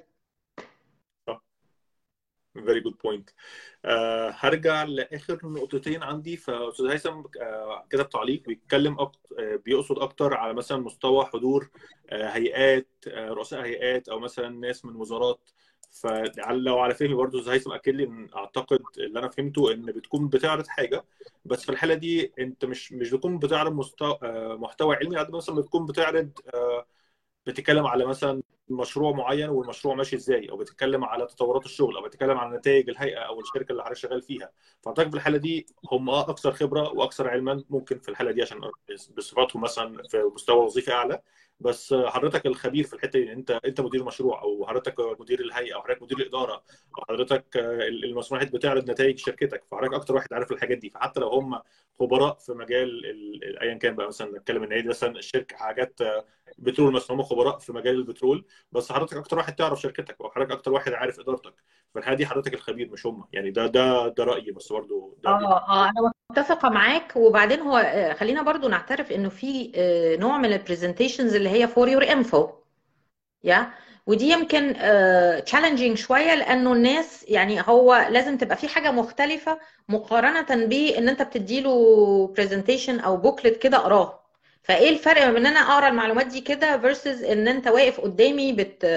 Speaker 1: فيري جود بوينت هرجع لاخر نقطتين عندي فاستاذ هيثم آه، كتب تعليق بيتكلم أكتر بيقصد اكتر على مثلا مستوى حضور آه، هيئات آه، رؤساء هيئات او مثلا ناس من وزارات فلو على فهمي برضه استاذ هيثم اكد لي ان اعتقد اللي انا فهمته ان بتكون بتعرض حاجه بس في الحاله دي انت مش مش بتكون بتعرض مستوى آه، محتوى علمي قد ما مثلا بتكون بتعرض آه، بتتكلم على مثلا مشروع معين والمشروع ماشي ازاي او بتتكلم على تطورات الشغل او بتتكلم على نتائج الهيئه او الشركه اللي حضرتك شغال فيها فاعتقد في الحاله دي هم اه اكثر خبره واكثر علما ممكن في الحاله دي عشان بصفاتهم مثلا في مستوى وظيفي اعلى بس حضرتك الخبير في الحته دي انت انت مدير مشروع او حضرتك مدير الهيئه او حضرتك مدير الاداره او حضرتك المسؤول بتعرض نتائج شركتك فحضرتك اكتر واحد عارف الحاجات دي فحتى لو هم خبراء في مجال ال- ال- ايا كان بقى مثلا نتكلم ان هي دي مثلا الشركه حاجات بترول مثلا هم خبراء في مجال البترول بس حضرتك اكتر واحد تعرف شركتك او حضرتك اكتر واحد عارف ادارتك في الحاله دي حضرتك الخبير مش هم يعني ده ده ده رايي بس برضه ده
Speaker 2: اه اه انا متفقه معاك وبعدين هو آه، خلينا برضو نعترف انه في آه، نوع من البرزنتيشنز اللي هي فور يور انفو يا ودي يمكن تشالنجينج شويه لانه الناس يعني هو لازم تبقى في حاجه مختلفه مقارنه بان انت بتديله برزنتيشن او بوكلت كده اقراه فايه الفرق ما بين ان انا اقرا المعلومات دي كده فيرسز ان انت واقف قدامي بت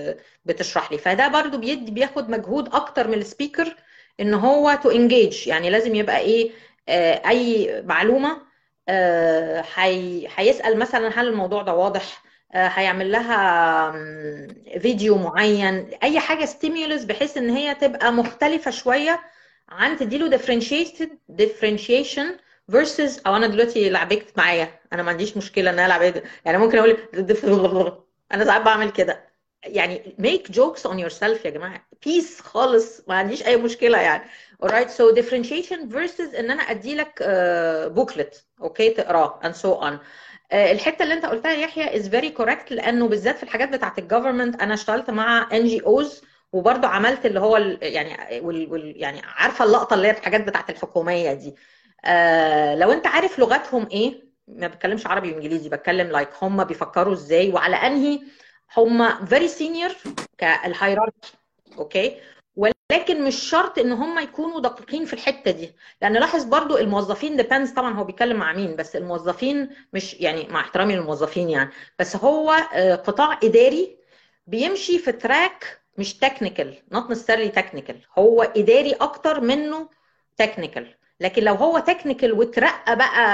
Speaker 2: بتشرح لي فده برضو بيدي بياخد مجهود اكتر من السبيكر ان هو تو انجيج يعني لازم يبقى ايه آه اي معلومه آه هيسال مثلا هل الموضوع ده واضح آه هيعمل لها فيديو معين اي حاجه ستيمولس بحيث ان هي تبقى مختلفه شويه عن تديله differentiated differentiation versus او انا دلوقتي لعبكت معايا انا ما عنديش مشكله ان انا العب يعني ممكن اقول انا ساعات بعمل كده يعني make jokes on yourself يا جماعه بيس خالص ما عنديش اي مشكله يعني alright so differentiation versus ان انا ادي لك بوكلت اوكي تقراه and so on الحته اللي انت قلتها يا يحيى is very correct لانه بالذات في الحاجات بتاعه الجفرمنت انا اشتغلت مع ان جي اوز وبرضه عملت اللي هو يعني وال وال يعني عارفه اللقطه اللي هي الحاجات بتاعه الحكوميه دي آه لو انت عارف لغتهم ايه ما بتكلمش عربي وانجليزي بتكلم لايك like هم بيفكروا ازاي وعلى انهي هم فيري سينيور كالهيراركي اوكي ولكن مش شرط ان هم يكونوا دقيقين في الحته دي لان لاحظ برضو الموظفين ديبندز طبعا هو بيتكلم مع مين بس الموظفين مش يعني مع احترامي للموظفين يعني بس هو قطاع اداري بيمشي في تراك مش تكنيكال نوت نسيرلي تكنيكال هو اداري اكتر منه تكنيكال لكن لو هو تكنيكال وترقى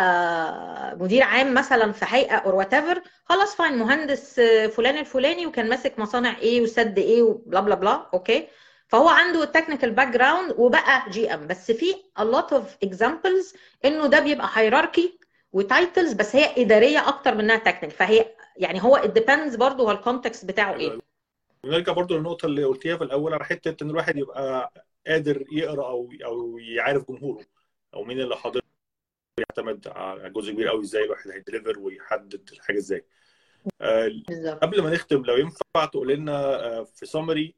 Speaker 2: بقى مدير عام مثلا في هيئه اور وات ايفر خلاص فاين مهندس فلان الفلاني وكان ماسك مصانع ايه وسد ايه وبلا بلا بلا اوكي فهو عنده التكنيكال باك جراوند وبقى جي ام بس في a lot of examples انه ده بيبقى هيراركي وتايتلز بس هي اداريه اكتر منها تكنيك فهي يعني هو it depends برضه هو الكونتكست بتاعه ايه
Speaker 1: نرجع برضه للنقطه اللي قلتيها في الاول على حته ان الواحد يبقى قادر يقرا او او يعرف جمهوره او مين اللي حاضر يعتمد على جزء كبير قوي ازاي الواحد هيدليفر ويحدد الحاجه ازاي آه قبل ما نختم لو ينفع تقول لنا آه في سمري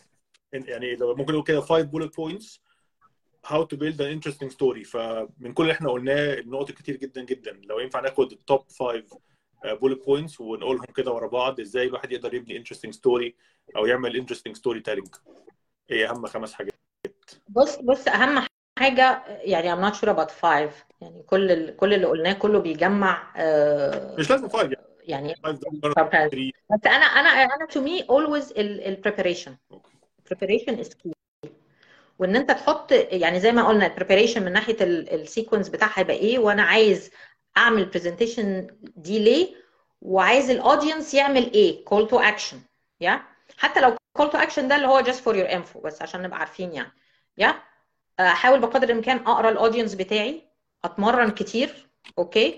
Speaker 1: يعني لو ممكن نقول كده 5 bullet points how to build an interesting story فمن كل اللي احنا قلناه النقط كتير جدا جدا لو ينفع ناخد التوب 5 bullet points ونقولهم كده ورا بعض ازاي الواحد يقدر يبني interesting story او يعمل interesting storytelling ايه اهم خمس حاجات
Speaker 2: بص بص اهم حاجه يعني I'm not sure about five يعني كل ال... كل اللي قلناه كله بيجمع
Speaker 1: uh... مش لازم five
Speaker 2: يعني يعني بس انا انا انا to me always ال preparation preparation is key وان انت تحط يعني زي ما قلنا البريباريشن من ناحيه السيكونس بتاعها هيبقى ايه وانا عايز اعمل برزنتيشن دي ليه وعايز الاودينس يعمل ايه كول تو اكشن يا حتى لو كول تو اكشن ده اللي هو just for your info بس عشان نبقى عارفين يعني يا احاول بقدر الامكان اقرا الاودينس بتاعي اتمرن كتير اوكي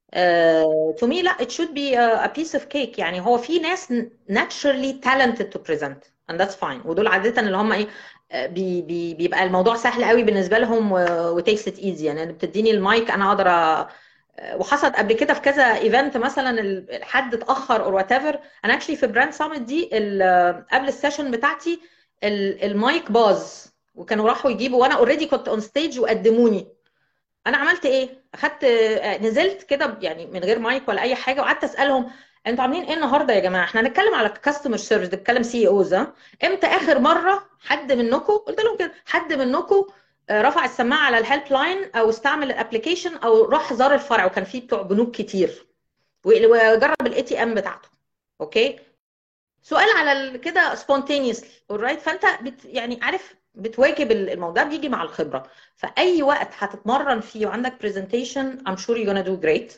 Speaker 2: تو مي لا it should be a, a piece of cake يعني هو في ناس naturally talented to present and that's fine ودول عاده اللي هم ايه بي بي بيبقى الموضوع سهل قوي بالنسبه لهم وتيكس ات ايزي يعني بتديني المايك انا اقدر وحصلت قبل كده في كذا ايفنت مثلا حد اتاخر اور وات ايفر انا اكشلي في براند سامت دي قبل السيشن بتاعتي المايك باظ وكانوا راحوا يجيبوا وانا اوريدي كنت اون ستيج وقدموني انا عملت ايه اخدت نزلت كده يعني من غير مايك ولا اي حاجه وقعدت اسالهم انتوا عاملين ايه النهارده يا جماعه احنا هنتكلم على كاستمر سيرفيس بنتكلم سي اوز امتى اخر مره حد منكم قلت لهم كده حد منكم رفع السماعه على الهيلب لاين او استعمل الابلكيشن او راح زار الفرع وكان فيه بتوع بنوك كتير وجرب الاي تي ام بتاعته اوكي سؤال على كده سبونتينيوسلي اورايت فانت بت يعني عارف بتواكب الموضوع بيجي مع الخبره فاي وقت هتتمرن فيه وعندك برزنتيشن I'm sure you're gonna do great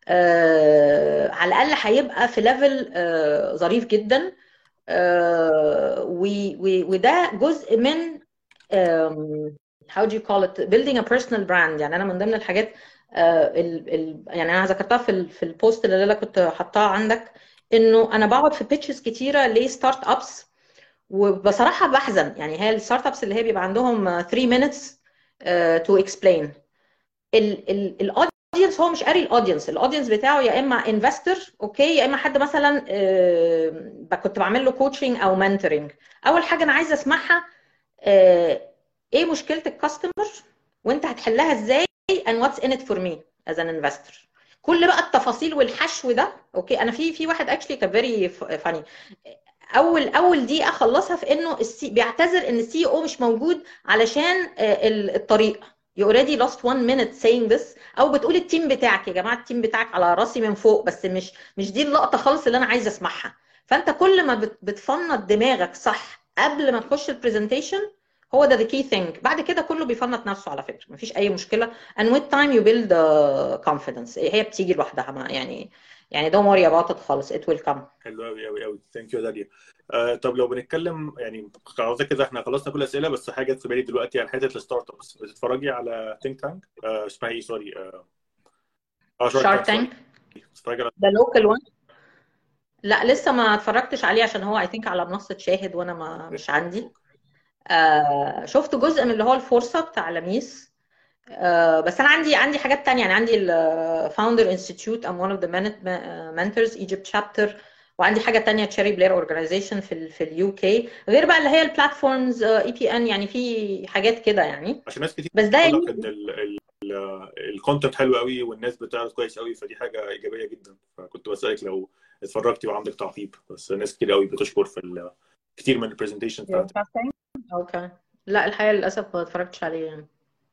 Speaker 2: آه على الاقل هيبقى في ليفل آه ظريف جدا آه وده جزء من how do you call it building a personal brand يعني انا من ضمن الحاجات آه ال ال يعني انا ذكرتها في ال في البوست اللي انا كنت حطاها عندك انه انا بقعد في بيتشز كتيره لستارت ابس وبصراحه بحزن يعني هي الستارت ابس اللي هي بيبقى عندهم 3 minutes تو اكسبلين الاودينس هو مش قاري الاودينس الاودينس بتاعه يا اما انفستور اوكي يا اما حد مثلا كنت بعمل له كوتشنج او منتورنج اول حاجه انا عايزه اسمعها ايه مشكله الكاستمر وانت هتحلها ازاي and what's in it for me as an investor كل بقى التفاصيل والحشو ده اوكي انا في في واحد اكشلي كان فيري فاني اول اول دقيقه خلصها في انه السي بيعتذر ان السي او مش موجود علشان الطريق you already lost one minute saying this او بتقول التيم بتاعك يا جماعه التيم بتاعك على راسي من فوق بس مش مش دي اللقطه خالص اللي انا عايزه اسمعها فانت كل ما بت- بتفنط دماغك صح قبل ما تخش البرزنتيشن هو ده the key thing بعد كده كله بيفنط نفسه على فكره مفيش اي مشكله and with time you build uh, confidence هي بتيجي لوحدها ما يعني يعني don't worry about it خالص it will come
Speaker 1: حلو قوي قوي قوي ثانك يو داليا آه طب لو بنتكلم يعني خلاص كده احنا خلصنا كل الاسئله بس حاجه جت في بالي دلوقتي على حته الستارت ابس بتتفرجي على ثينك تانك آه اسمها ايه سوري اه آه، Shark
Speaker 2: Shark
Speaker 1: Tank، sorry.
Speaker 2: Tank
Speaker 1: بتتفرجي على
Speaker 2: ده لوكال وان لا لسه ما اتفرجتش عليه عشان هو اي ثينك على منصة شاهد وانا ما مش عندي آه شفت جزء من اللي هو الفرصة بتاع لميس آه بس انا عندي عندي حاجات تانية يعني عندي الفاوندر انستيتيوت ام one of the mentors Egypt chapter وعندي حاجة تانية تشيري بلير اورجانيزيشن في ال في اليو كي غير بقى اللي هي البلاتفورمز اي بي ان يعني في حاجات كده يعني
Speaker 1: عشان ناس كتير
Speaker 2: بس ده
Speaker 1: بتقول لك
Speaker 2: يعني
Speaker 1: ان الكونتنت حلو قوي والناس بتعرض كويس قوي فدي حاجه ايجابيه جدا فكنت بسالك لو اتفرجتي وعندك تعقيب بس ناس كتير قوي بتشكر في ال- كتير من البرزنتيشن بتاعتك
Speaker 2: اوكي لا الحقيقة للأسف ما اتفرجتش عليه يعني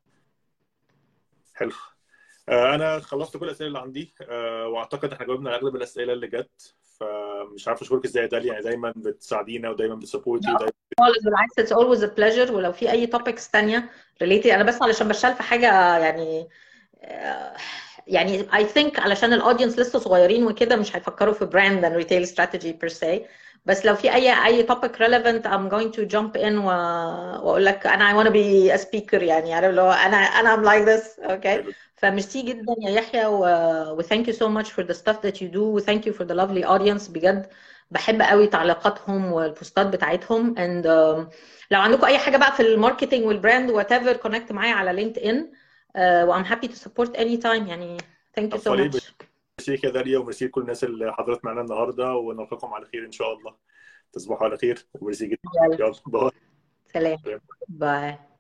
Speaker 1: حلو آه، انا خلصت كل الاسئله اللي عندي آه، واعتقد احنا جاوبنا على اغلب الاسئله اللي جت فمش عارف اشكرك ازاي يا داليا يعني دايما بتساعدينا ودايما بتسبورتي ودايما
Speaker 2: خالص بالعكس it's always a pleasure ولو في اي topics تانية related انا بس علشان بشتغل في حاجة يعني آه، يعني I think علشان الاودينس لسه صغيرين وكده مش هيفكروا في brand and retail strategy per se بس لو في اي اي topic relevant I'm going to jump in و... واقول لك انا I wanna be a speaker يعني عارف لو انا انا I'm like this okay
Speaker 1: حلو.
Speaker 2: فميرسي جدا يا يحيى و... و thank you so much for the stuff that you do و thank you for the lovely audience بجد بحب قوي تعليقاتهم والبوستات بتاعتهم and um, لو عندكم اي حاجه بقى في الماركتينج والبراند وات ايفر كونكت معايا على لينكد ان وام هابي تو سبورت اني تايم يعني ثانك يو سو
Speaker 1: أفضل
Speaker 2: ماتش
Speaker 1: ميرسي يا داليا وميرسي لكل الناس اللي حضرت معانا النهارده ونلقاكم على خير ان شاء الله تصبحوا على خير وميرسي جدا
Speaker 2: يلا
Speaker 1: يلا باي
Speaker 2: سلام باي